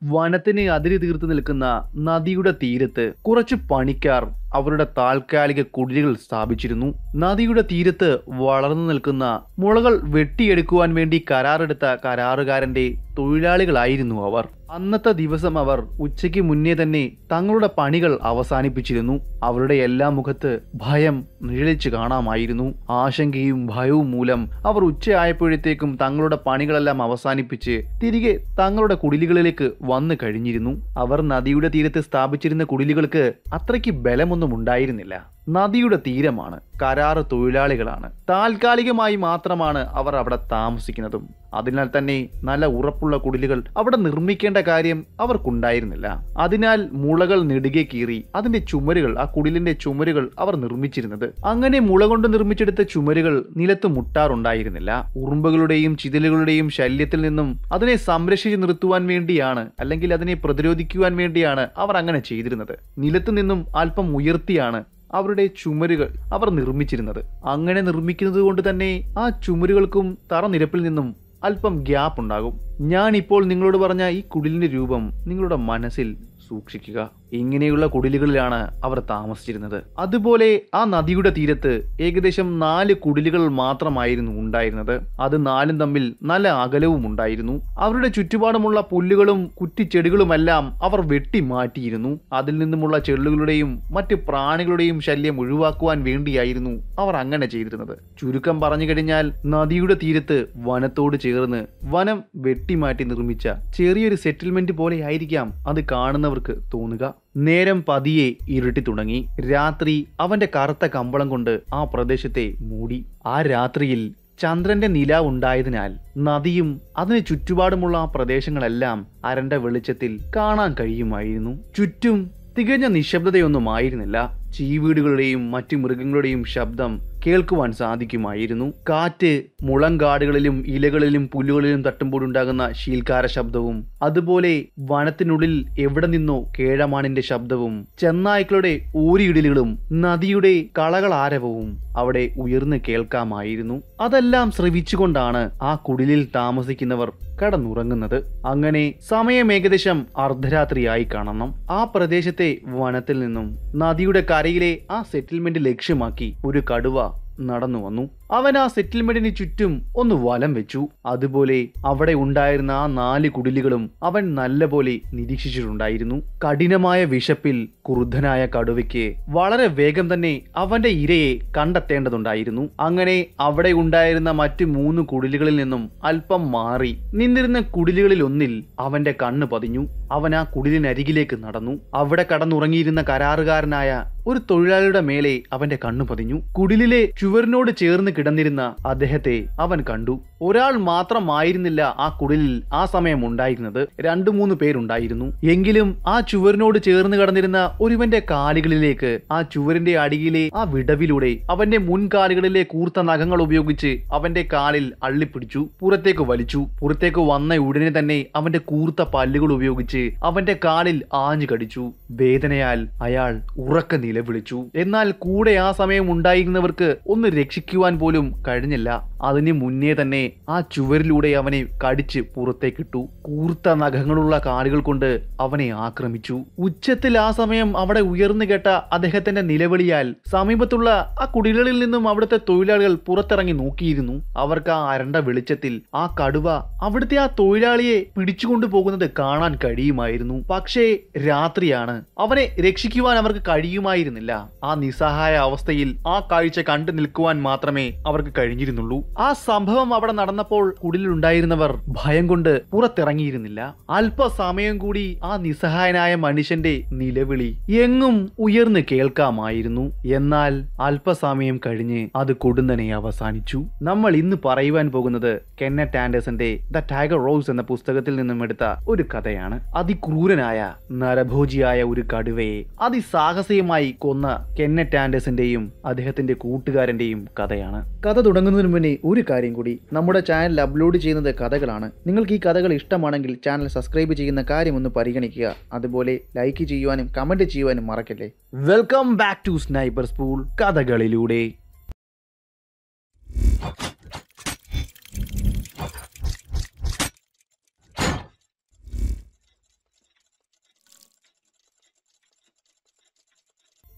വനത്തിന് അതിര് തീർത്ത് നിൽക്കുന്ന നദിയുടെ തീരത്ത് കുറച്ച് പണിക്കാർ അവരുടെ താൽക്കാലിക കുടിലുകൾ സ്ഥാപിച്ചിരുന്നു നദിയുടെ തീരത്ത് വളർന്നു നിൽക്കുന്ന മുളകൾ വെട്ടിയെടുക്കുവാൻ വേണ്ടി കരാറെടുത്ത കരാറുകാരന്റെ തൊഴിലാളികളായിരുന്നു അവർ അന്നത്തെ ദിവസം അവർ ഉച്ചയ്ക്ക് മുന്നേ തന്നെ തങ്ങളുടെ പണികൾ അവസാനിപ്പിച്ചിരുന്നു അവരുടെ എല്ലാ മുഖത്ത് ഭയം നിഴലിച്ചു കാണാമായിരുന്നു ആശങ്കയും ഭയവും മൂലം അവർ ഉച്ചയായപ്പോഴത്തേക്കും തങ്ങളുടെ പണികളെല്ലാം അവസാനിപ്പിച്ച് തിരികെ തങ്ങളുടെ കുടിലുകളിലേക്ക് വന്നു കഴിഞ്ഞിരുന്നു അവർ നദിയുടെ തീരത്ത് സ്ഥാപിച്ചിരുന്ന കുടിലുകൾക്ക് അത്രയ്ക്ക് ബലമൊന്നും ഉണ്ടായിരുന്നില്ല നദിയുടെ തീരമാണ് കരാറ് തൊഴിലാളികളാണ് താൽക്കാലികമായി മാത്രമാണ് അവർ അവിടെ താമസിക്കുന്നതും അതിനാൽ തന്നെ നല്ല ഉറപ്പുള്ള കുടിലുകൾ അവിടെ നിർമ്മിക്കേണ്ട കാര്യം അവർക്കുണ്ടായിരുന്നില്ല അതിനാൽ മുളകൾ നെടുകെ കീറി അതിന്റെ ചുമരുകൾ ആ കുടിലിന്റെ ചുമരുകൾ അവർ നിർമ്മിച്ചിരുന്നത് അങ്ങനെ മുള കൊണ്ട് നിർമ്മിച്ചെടുത്ത ചുമരുകൾ നിലത്ത് മുട്ടാറുണ്ടായിരുന്നില്ല ഉറുമ്പുകളുടെയും ചിതലുകളുടെയും ശല്യത്തിൽ നിന്നും അതിനെ സംരക്ഷിച്ചു നിർത്തുവാൻ വേണ്ടിയാണ് അല്ലെങ്കിൽ അതിനെ പ്രതിരോധിക്കുവാൻ വേണ്ടിയാണ് അവർ അങ്ങനെ ചെയ്തിരുന്നത് നിലത്തു നിന്നും അല്പം ഉയർത്തിയാണ് അവരുടെ ചുമരുകൾ അവർ നിർമ്മിച്ചിരുന്നത് അങ്ങനെ നിർമ്മിക്കുന്നത് കൊണ്ട് തന്നെ ആ ചുമരുകൾക്കും തറനിരപ്പിൽ നിന്നും അല്പം ഗ്യാപ്പ് ഉണ്ടാകും ഞാൻ ഇപ്പോൾ നിങ്ങളോട് പറഞ്ഞ ഈ കുടിലിന്റെ രൂപം നിങ്ങളുടെ മനസ്സിൽ സൂക്ഷിക്കുക ഇങ്ങനെയുള്ള കുടിലുകളിലാണ് അവർ താമസിച്ചിരുന്നത് അതുപോലെ ആ നദിയുടെ തീരത്ത് ഏകദേശം നാല് കുടിലുകൾ മാത്രമായിരുന്നു ഉണ്ടായിരുന്നത് അത് നാലും തമ്മിൽ നല്ല അകലവും ഉണ്ടായിരുന്നു അവരുടെ ചുറ്റുപാടുമുള്ള പുല്ലുകളും കുറ്റിച്ചെടികളുമെല്ലാം അവർ വെട്ടി മാറ്റിയിരുന്നു അതിൽ നിന്നുമുള്ള ചെള്ളുകളുടെയും മറ്റ് പ്രാണികളുടെയും ശല്യം ഒഴിവാക്കുവാൻ വേണ്ടിയായിരുന്നു അവർ അങ്ങനെ ചെയ്തിരുന്നത് ചുരുക്കം പറഞ്ഞു കഴിഞ്ഞാൽ നദിയുടെ തീരത്ത് വനത്തോട് ചേർന്ന് വനം വെട്ടിമാറ്റി നിർമ്മിച്ച ചെറിയൊരു സെറ്റിൽമെന്റ് പോലെ ആയിരിക്കാം അത് കാണുന്നവർക്ക് തോന്നുക നേരം പതിയെ ഇരുട്ടി തുടങ്ങി രാത്രി അവന്റെ കറുത്ത കമ്പളം കൊണ്ട് ആ പ്രദേശത്തെ മൂടി ആ രാത്രിയിൽ ചന്ദ്രന്റെ നില ഉണ്ടായതിനാൽ നദിയും അതിന് ചുറ്റുപാടുമുള്ള ആ പ്രദേശങ്ങളെല്ലാം അരണ്ട വെളിച്ചത്തിൽ കാണാൻ കഴിയുമായിരുന്നു ചുറ്റും തികഞ്ഞ നിശബ്ദതയൊന്നും ആയിരുന്നില്ല ചീവീടുകളുടെയും മറ്റു മൃഗങ്ങളുടെയും ശബ്ദം കേൾക്കുവാൻ സാധിക്കുമായിരുന്നു കാറ്റ് മുളങ്കാടുകളിലും ഇലകളിലും പുല്ലുകളിലും തട്ടുമ്പോഴുണ്ടാകുന്ന ശീൽക്കാര ശബ്ദവും അതുപോലെ വനത്തിനുള്ളിൽ എവിടെ നിന്നോ കേഴമാണിന്റെ ശബ്ദവും ചെന്നായ്ക്കളുടെ ഊരിയിടലുകളും നദിയുടെ കളകളാരവവും അവിടെ ഉയർന്നു കേൾക്കാമായിരുന്നു അതെല്ലാം ശ്രവിച്ചുകൊണ്ടാണ് ആ കുടിലിൽ താമസിക്കുന്നവർ കടന്നുറങ്ങുന്നത് അങ്ങനെ സമയം ഏകദേശം അർദ്ധരാത്രിയായി കാണണം ആ പ്രദേശത്തെ വനത്തിൽ നിന്നും നദിയുടെ കരയിലെ ആ സെറ്റിൽമെന്റ് ലക്ഷ്യമാക്കി ഒരു കടുവ നടന്നു വന്നു അവൻ ആ സെറ്റിൽമെന്റിന് ചുറ്റും ഒന്ന് വലം വെച്ചു അതുപോലെ അവിടെ ഉണ്ടായിരുന്ന ആ നാല് കുടിലുകളും അവൻ നല്ലപോലെ നിരീക്ഷിച്ചിട്ടുണ്ടായിരുന്നു കഠിനമായ വിശപ്പിൽ ക്രുദ്ധനായ കടുവയ്ക്ക് വളരെ വേഗം തന്നെ അവന്റെ ഇരയെ കണ്ടെത്തേണ്ടതുണ്ടായിരുന്നു അങ്ങനെ അവിടെ ഉണ്ടായിരുന്ന മറ്റു മൂന്ന് കുടിലുകളിൽ നിന്നും അല്പം മാറി നിന്നിരുന്ന കുടിലുകളിൽ ഒന്നിൽ അവന്റെ കണ്ണ് പതിഞ്ഞു അവൻ ആ കുടിലിനരികിലേക്ക് നടന്നു അവിടെ കടന്നുറങ്ങിയിരുന്ന കരാറുകാരനായ ഒരു തൊഴിലാളിയുടെ മേലെ അവന്റെ കണ്ണു പതിഞ്ഞു കുടിലിലെ ചുവരിനോട് ചേർന്ന് കിടന്നിരുന്ന അദ്ദേഹത്തെ അവൻ കണ്ടു ഒരാൾ മാത്രമായിരുന്നില്ല ആ കുടിലിൽ ആ സമയം ഉണ്ടായിരുന്നത് രണ്ടു മൂന്ന് പേരുണ്ടായിരുന്നു എങ്കിലും ആ ചുവരിനോട് ചേർന്ന് കിടന്നിരുന്ന ഒരുവന്റെ കാലുകളിലേക്ക് ആ ചുവരിന്റെ അടിയിലെ ആ വിടവിലൂടെ അവന്റെ മുൻകാലുകളിലെ കൂർത്ത നഖങ്ങൾ ഉപയോഗിച്ച് അവന്റെ കാലിൽ അള്ളിപ്പിടിച്ചു പുറത്തേക്ക് വലിച്ചു പുറത്തേക്ക് വന്ന ഉടനെ തന്നെ അവന്റെ കൂർത്ത പല്ലുകൾ ഉപയോഗിച്ച് അവന്റെ കാലിൽ ആഞ്ഞു കടിച്ചു വേദനയാൽ അയാൾ ഉറക്ക നിലവിളിച്ചു എന്നാൽ കൂടെ ആ സമയം ഉണ്ടായിരുന്നവർക്ക് ഒന്ന് രക്ഷിക്കുവാൻ പോലും കഴിഞ്ഞില്ല അതിന് മുന്നേ തന്നെ ആ ചുവരിലൂടെ അവനെ കടിച്ച് പുറത്തേക്കിട്ടു കൂർത്ത നഖങ്ങളുള്ള കാലുകൾ കൊണ്ട് അവനെ ആക്രമിച്ചു ഉച്ചത്തിൽ ആ സമയം അവിടെ ഉയർന്നു കേട്ട അദ്ദേഹത്തിന്റെ നിലവിളിയാൽ സമീപത്തുള്ള ആ കുടിലുകളിൽ നിന്നും അവിടുത്തെ തൊഴിലാളികൾ പുറത്തിറങ്ങി നോക്കിയിരുന്നു അവർക്ക് ആ അരണ്ട വെളിച്ചത്തിൽ ആ കടുവ അവിടുത്തെ ആ തൊഴിലാളിയെ പിടിച്ചുകൊണ്ടു പോകുന്നത് കാണാൻ കഴിയുമായിരുന്നു പക്ഷേ രാത്രിയാണ് അവനെ രക്ഷിക്കുവാൻ അവർക്ക് കഴിയുമായിരുന്നില്ല ആ നിസ്സഹായ അവസ്ഥയിൽ ആ കാഴ്ച കണ്ടു നിൽക്കുവാൻ മാത്രമേ അവർക്ക് കഴിഞ്ഞിരുന്നുള്ളൂ ആ സംഭവം അവിടെ നടന്നപ്പോൾ കുടിലുണ്ടായിരുന്നവർ ഭയം കൊണ്ട് പുറത്തിറങ്ങിയിരുന്നില്ല അല്പസമയം കൂടി ആ നിസ്സഹായനായ മനുഷ്യന്റെ നിലവിളി എങ്ങും ഉയർന്നു കേൾക്കാമായിരുന്നു എന്നാൽ അല്പസമയം കഴിഞ്ഞ് അത് കൊടുന്നനെ അവസാനിച്ചു നമ്മൾ ഇന്ന് പറയുവാൻ പോകുന്നത് കെന്നറ്റ് ആൻഡേഴ്സന്റെ ദ ടൈഗർ റോസ് എന്ന പുസ്തകത്തിൽ നിന്നും എടുത്ത ഒരു കഥയാണ് അതിക്രൂരനായ നരഭോജിയായ ഒരു കടുവയെ അതിസാഹസികമായി കൊന്ന കെന്നറ്റ് ആൻഡേഴ്സിന്റെയും അദ്ദേഹത്തിന്റെ കൂട്ടുകാരന്റെയും കഥയാണ് കഥ തുടങ്ങുന്നതിന് മുന്നേ ഒരു കാര്യം കൂടി നമ്മുടെ ചാനൽ അപ്ലോഡ് ചെയ്യുന്നത് കഥകളാണ് നിങ്ങൾക്ക് ഈ കഥകൾ ഇഷ്ടമാണെങ്കിൽ ചാനൽ സബ്സ്ക്രൈബ് ചെയ്യുന്ന കാര്യം ഒന്ന് പരിഗണിക്കുക അതുപോലെ ലൈക്ക് ചെയ്യുവാനും കമന്റ് ചെയ്യുവാനും മറക്കല്ലേ welcome back to sniper spool കഥകളിലൂടെ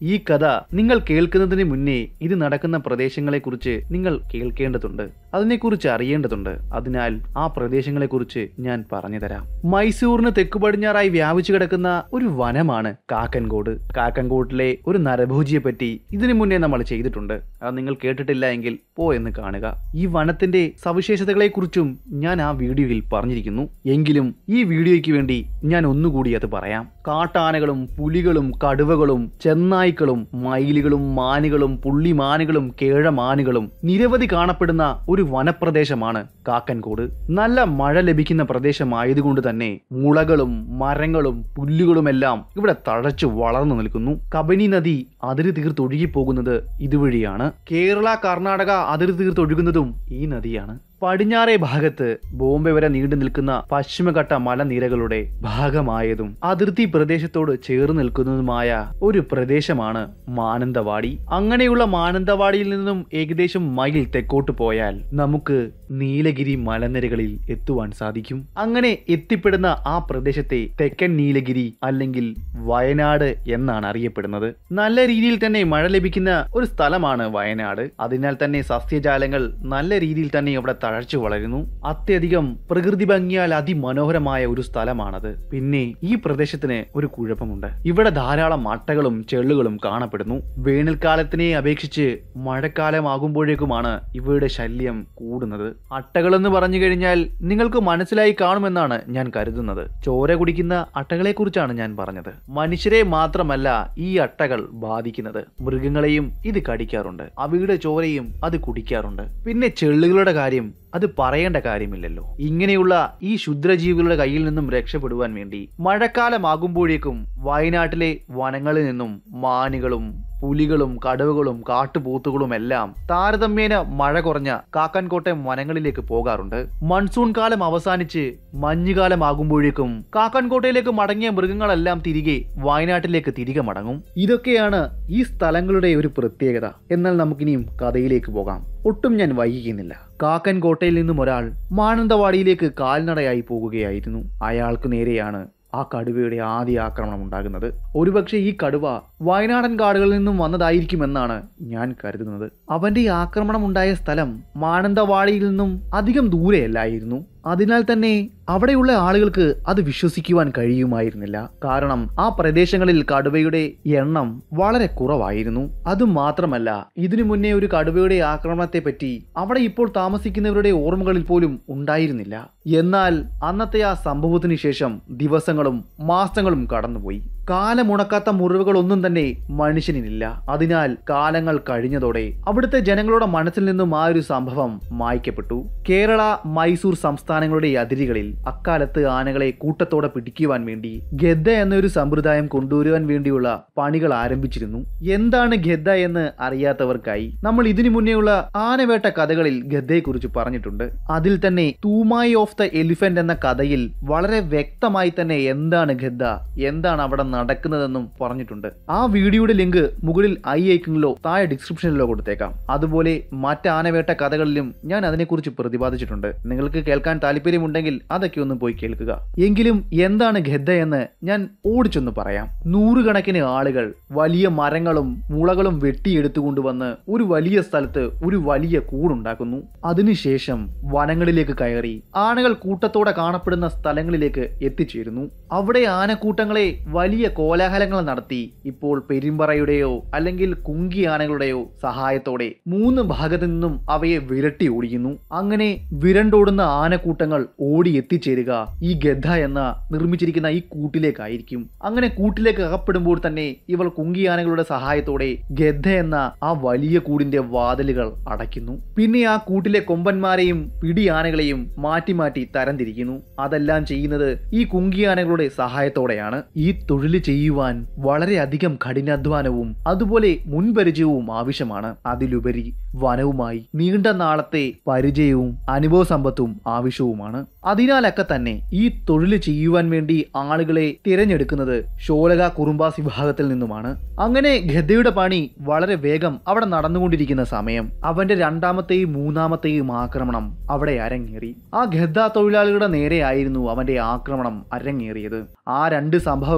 ഈ കഥ നിങ്ങൾ കേൾക്കുന്നതിന് മുന്നേ ഇത് നടക്കുന്ന പ്രദേശങ്ങളെക്കുറിച്ച് നിങ്ങൾ കേൾക്കേണ്ടതുണ്ട് അതിനെക്കുറിച്ച് അറിയേണ്ടതുണ്ട് അതിനാൽ ആ പ്രദേശങ്ങളെക്കുറിച്ച് ഞാൻ പറഞ്ഞു തരാം മൈസൂറിന് തെക്കു പടിഞ്ഞാറായി വ്യാപിച്ചു കിടക്കുന്ന ഒരു വനമാണ് കാക്കൻകോട് കാക്കൻകോട്ടിലെ ഒരു നരഭോജിയെ പറ്റി ഇതിനു മുന്നേ നമ്മൾ ചെയ്തിട്ടുണ്ട് അത് നിങ്ങൾ കേട്ടിട്ടില്ല എങ്കിൽ പോ എന്ന് കാണുക ഈ വനത്തിന്റെ സവിശേഷതകളെക്കുറിച്ചും ഞാൻ ആ വീഡിയോയിൽ പറഞ്ഞിരിക്കുന്നു എങ്കിലും ഈ വീഡിയോയ്ക്ക് വേണ്ടി ഞാൻ ഒന്നുകൂടി അത് പറയാം കാട്ടാനകളും പുലികളും കടുവകളും ചെന്നായ്ക്കളും മയിലുകളും മാനുകളും പുള്ളിമാനുകളും കേഴമാനുകളും നിരവധി കാണപ്പെടുന്ന ഒരു വനപ്രദേശമാണ് കാക്കൻകോട് നല്ല മഴ ലഭിക്കുന്ന പ്രദേശമായതുകൊണ്ട് തന്നെ മുളകളും മരങ്ങളും പുല്ലുകളുമെല്ലാം ഇവിടെ തഴച്ചു വളർന്നു നിൽക്കുന്നു കബനി നദി അതിര് തീർത്തൊഴുകി പോകുന്നത് ഇതുവഴിയാണ് കേരള കർണാടക അതിര് തീർത്തൊഴുകുന്നതും ഈ നദിയാണ് പടിഞ്ഞാറേ ഭാഗത്ത് ബോംബെ വരെ നീണ്ടു നിൽക്കുന്ന പശ്ചിമഘട്ട മലനിരകളുടെ ഭാഗമായതും അതിർത്തി പ്രദേശത്തോട് ചേർന്ന് നിൽക്കുന്നതുമായ ഒരു പ്രദേശമാണ് മാനന്തവാടി അങ്ങനെയുള്ള മാനന്തവാടിയിൽ നിന്നും ഏകദേശം മൈൽ തെക്കോട്ട് പോയാൽ നമുക്ക് നീലഗിരി മലനിരകളിൽ എത്തുവാൻ സാധിക്കും അങ്ങനെ എത്തിപ്പെടുന്ന ആ പ്രദേശത്തെ തെക്കൻ നീലഗിരി അല്ലെങ്കിൽ വയനാട് എന്നാണ് അറിയപ്പെടുന്നത് നല്ല രീതിയിൽ തന്നെ മഴ ലഭിക്കുന്ന ഒരു സ്ഥലമാണ് വയനാട് അതിനാൽ തന്നെ സസ്യജാലങ്ങൾ നല്ല രീതിയിൽ തന്നെ ഇവിടെ തഴച്ചു വളരുന്നു അത്യധികം പ്രകൃതി ഭംഗിയാൽ അതിമനോഹരമായ ഒരു സ്ഥലമാണത് പിന്നെ ഈ പ്രദേശത്തിന് ഒരു കുഴപ്പമുണ്ട് ഇവിടെ ധാരാളം അട്ടകളും ചെള്ളുകളും കാണപ്പെടുന്നു വേനൽക്കാലത്തിനെ അപേക്ഷിച്ച് മഴക്കാലമാകുമ്പോഴേക്കുമാണ് ഇവയുടെ ശല്യം കൂടുന്നത് അട്ടകളെന്ന് പറഞ്ഞു കഴിഞ്ഞാൽ നിങ്ങൾക്ക് മനസ്സിലായി കാണുമെന്നാണ് ഞാൻ കരുതുന്നത് ചോര കുടിക്കുന്ന അട്ടകളെ കുറിച്ചാണ് ഞാൻ പറഞ്ഞത് മനുഷ്യരെ മാത്രമല്ല ഈ അട്ടകൾ ബാധിക്കുന്നത് മൃഗങ്ങളെയും ഇത് കടിക്കാറുണ്ട് അവയുടെ ചോരയും അത് കുടിക്കാറുണ്ട് പിന്നെ ചെള്ളുകളുടെ കാര്യം അത് പറയേണ്ട കാര്യമില്ലല്ലോ ഇങ്ങനെയുള്ള ഈ ക്ഷുദ്രജീവികളുടെ കയ്യിൽ നിന്നും രക്ഷപ്പെടുവാൻ വേണ്ടി മഴക്കാലമാകുമ്പോഴേക്കും വയനാട്ടിലെ വനങ്ങളിൽ നിന്നും മാനുകളും പുലികളും കടുവകളും കാട്ടുപോത്തുകളും എല്ലാം താരതമ്യേന മഴ കുറഞ്ഞ കാക്കൻകോട്ടെ വനങ്ങളിലേക്ക് പോകാറുണ്ട് മൺസൂൺ കാലം അവസാനിച്ച് മഞ്ഞുകാലമാകുമ്പോഴേക്കും കാക്കൻകോട്ടയിലേക്ക് മടങ്ങിയ മൃഗങ്ങളെല്ലാം തിരികെ വയനാട്ടിലേക്ക് തിരികെ മടങ്ങും ഇതൊക്കെയാണ് ഈ സ്ഥലങ്ങളുടെ ഒരു പ്രത്യേകത എന്നാൽ നമുക്കിനിയും കഥയിലേക്ക് പോകാം ഒട്ടും ഞാൻ വൈകിക്കുന്നില്ല കാക്കൻകോട്ടയിൽ നിന്നും ഒരാൾ മാനന്തവാടിയിലേക്ക് കാൽനടയായി പോകുകയായിരുന്നു അയാൾക്ക് നേരെയാണ് ആ കടുവയുടെ ആദ്യ ആക്രമണം ഉണ്ടാകുന്നത് ഒരുപക്ഷെ ഈ കടുവ വയനാടൻ കാടുകളിൽ നിന്നും വന്നതായിരിക്കുമെന്നാണ് ഞാൻ കരുതുന്നത് അവന്റെ ഈ ആക്രമണം ഉണ്ടായ സ്ഥലം മാനന്തവാടിയിൽ നിന്നും അധികം ദൂരെയല്ലായിരുന്നു അതിനാൽ തന്നെ അവിടെയുള്ള ആളുകൾക്ക് അത് വിശ്വസിക്കുവാൻ കഴിയുമായിരുന്നില്ല കാരണം ആ പ്രദേശങ്ങളിൽ കടുവയുടെ എണ്ണം വളരെ കുറവായിരുന്നു അതും മാത്രമല്ല ഇതിനു മുന്നേ ഒരു കടുവയുടെ ആക്രമണത്തെ പറ്റി അവിടെ ഇപ്പോൾ താമസിക്കുന്നവരുടെ ഓർമ്മകളിൽ പോലും ഉണ്ടായിരുന്നില്ല എന്നാൽ അന്നത്തെ ആ സംഭവത്തിന് ശേഷം ദിവസങ്ങളും മാസങ്ങളും കടന്നുപോയി കാലമുണക്കാത്ത മുറിവുകളൊന്നും തന്നെ മനുഷ്യനില്ല അതിനാൽ കാലങ്ങൾ കഴിഞ്ഞതോടെ അവിടുത്തെ ജനങ്ങളുടെ മനസ്സിൽ നിന്നും ആ ഒരു സംഭവം മായ്ക്കപ്പെട്ടു കേരള മൈസൂർ സംസ്ഥാനങ്ങളുടെ അതിരുകളിൽ അക്കാലത്ത് ആനകളെ കൂട്ടത്തോടെ പിടിക്കുവാൻ വേണ്ടി ഗദ്ദ എന്നൊരു സമ്പ്രദായം കൊണ്ടുവരുവാൻ വേണ്ടിയുള്ള പണികൾ ആരംഭിച്ചിരുന്നു എന്താണ് ഗദ്ദ എന്ന് അറിയാത്തവർക്കായി നമ്മൾ ഇതിനു മുന്നേയുള്ള ആനവേട്ട കഥകളിൽ ഗദ്ദയെക്കുറിച്ച് പറഞ്ഞിട്ടുണ്ട് അതിൽ തന്നെ തൂമായി ഓഫ് ദ എലിഫന്റ് എന്ന കഥയിൽ വളരെ വ്യക്തമായി തന്നെ എന്താണ് ഗദ്ദ എന്താണ് അവിടെ നടക്കുന്നതെന്നും പറഞ്ഞിട്ടുണ്ട് ആ വീഡിയോയുടെ ലിങ്ക് മുകളിൽ ഐ ഐക്കണിലോ താഴെ ഡിസ്ക്രിപ്ഷനിലോ കൊടുത്തേക്കാം അതുപോലെ മറ്റ് ആനവേട്ട കഥകളിലും ഞാൻ അതിനെക്കുറിച്ച് പ്രതിപാദിച്ചിട്ടുണ്ട് നിങ്ങൾക്ക് കേൾക്കാൻ താല്പര്യമുണ്ടെങ്കിൽ അതൊക്കെ ഒന്ന് പോയി കേൾക്കുക എങ്കിലും എന്താണ് ഗദ്ദ എന്ന് ഞാൻ ഓടിച്ചൊന്ന് പറയാം നൂറുകണക്കിന് ആളുകൾ വലിയ മരങ്ങളും മുളകളും വെട്ടിയെടുത്തുകൊണ്ടുവന്ന് ഒരു വലിയ സ്ഥലത്ത് ഒരു വലിയ കൂടുണ്ടാക്കുന്നു അതിനുശേഷം വനങ്ങളിലേക്ക് കയറി ആനകൾ കൂട്ടത്തോടെ കാണപ്പെടുന്ന സ്ഥലങ്ങളിലേക്ക് എത്തിച്ചേരുന്നു അവിടെ ആനക്കൂട്ടങ്ങളെ വലിയ കോലാഹലങ്ങൾ നടത്തി ഇപ്പോൾ പെരുമ്പറയുടെയോ അല്ലെങ്കിൽ കുങ്കി ആനകളുടെയോ സഹായത്തോടെ മൂന്ന് ഭാഗത്തു നിന്നും അവയെ വിരട്ടി ഓടിക്കുന്നു അങ്ങനെ വിരണ്ടോടുന്ന ആനക്കൂട്ടങ്ങൾ ഓടി എത്തിച്ചേരുക ഈ ഗദ്ദ എന്ന നിർമ്മിച്ചിരിക്കുന്ന ഈ കൂട്ടിലേക്കായിരിക്കും അങ്ങനെ കൂട്ടിലേക്ക് അകപ്പെടുമ്പോൾ തന്നെ ഇവൾ കുങ്കി ആനകളുടെ സഹായത്തോടെ ഗദ്ദ എന്ന ആ വലിയ കൂടിന്റെ വാതിലുകൾ അടയ്ക്കുന്നു പിന്നെ ആ കൂട്ടിലെ കൊമ്പന്മാരെയും പിടി ആനകളെയും മാറ്റി മാറ്റി തരംതിരിക്കുന്നു അതെല്ലാം ചെയ്യുന്നത് ഈ കുങ്കി ആനകളുടെ സഹായത്തോടെയാണ് ഈ തൊഴിൽ ചെയ്യുവാൻ വളരെയധികം കഠിനാധ്വാനവും അതുപോലെ മുൻപരിചയവും ആവശ്യമാണ് അതിലുപരി വനവുമായി നീണ്ട നാളത്തെ പരിചയവും അനുഭവ സമ്പത്തും ആവശ്യവുമാണ് അതിനാലൊക്കെ തന്നെ ഈ തൊഴിൽ ചെയ്യുവാൻ വേണ്ടി ആളുകളെ തിരഞ്ഞെടുക്കുന്നത് ഷോലക കുറുമ്പാസ് വിഭാഗത്തിൽ നിന്നുമാണ് അങ്ങനെ ഗദ്ദയുടെ പണി വളരെ വേഗം അവിടെ നടന്നുകൊണ്ടിരിക്കുന്ന സമയം അവന്റെ രണ്ടാമത്തെയും മൂന്നാമത്തെയും ആക്രമണം അവിടെ അരങ്ങേറി ആ ഗദ്ദ തൊഴിലാളികളുടെ നേരെയായിരുന്നു അവന്റെ ആക്രമണം അരങ്ങേറിയത് ആ രണ്ട് സംഭവം കൂടി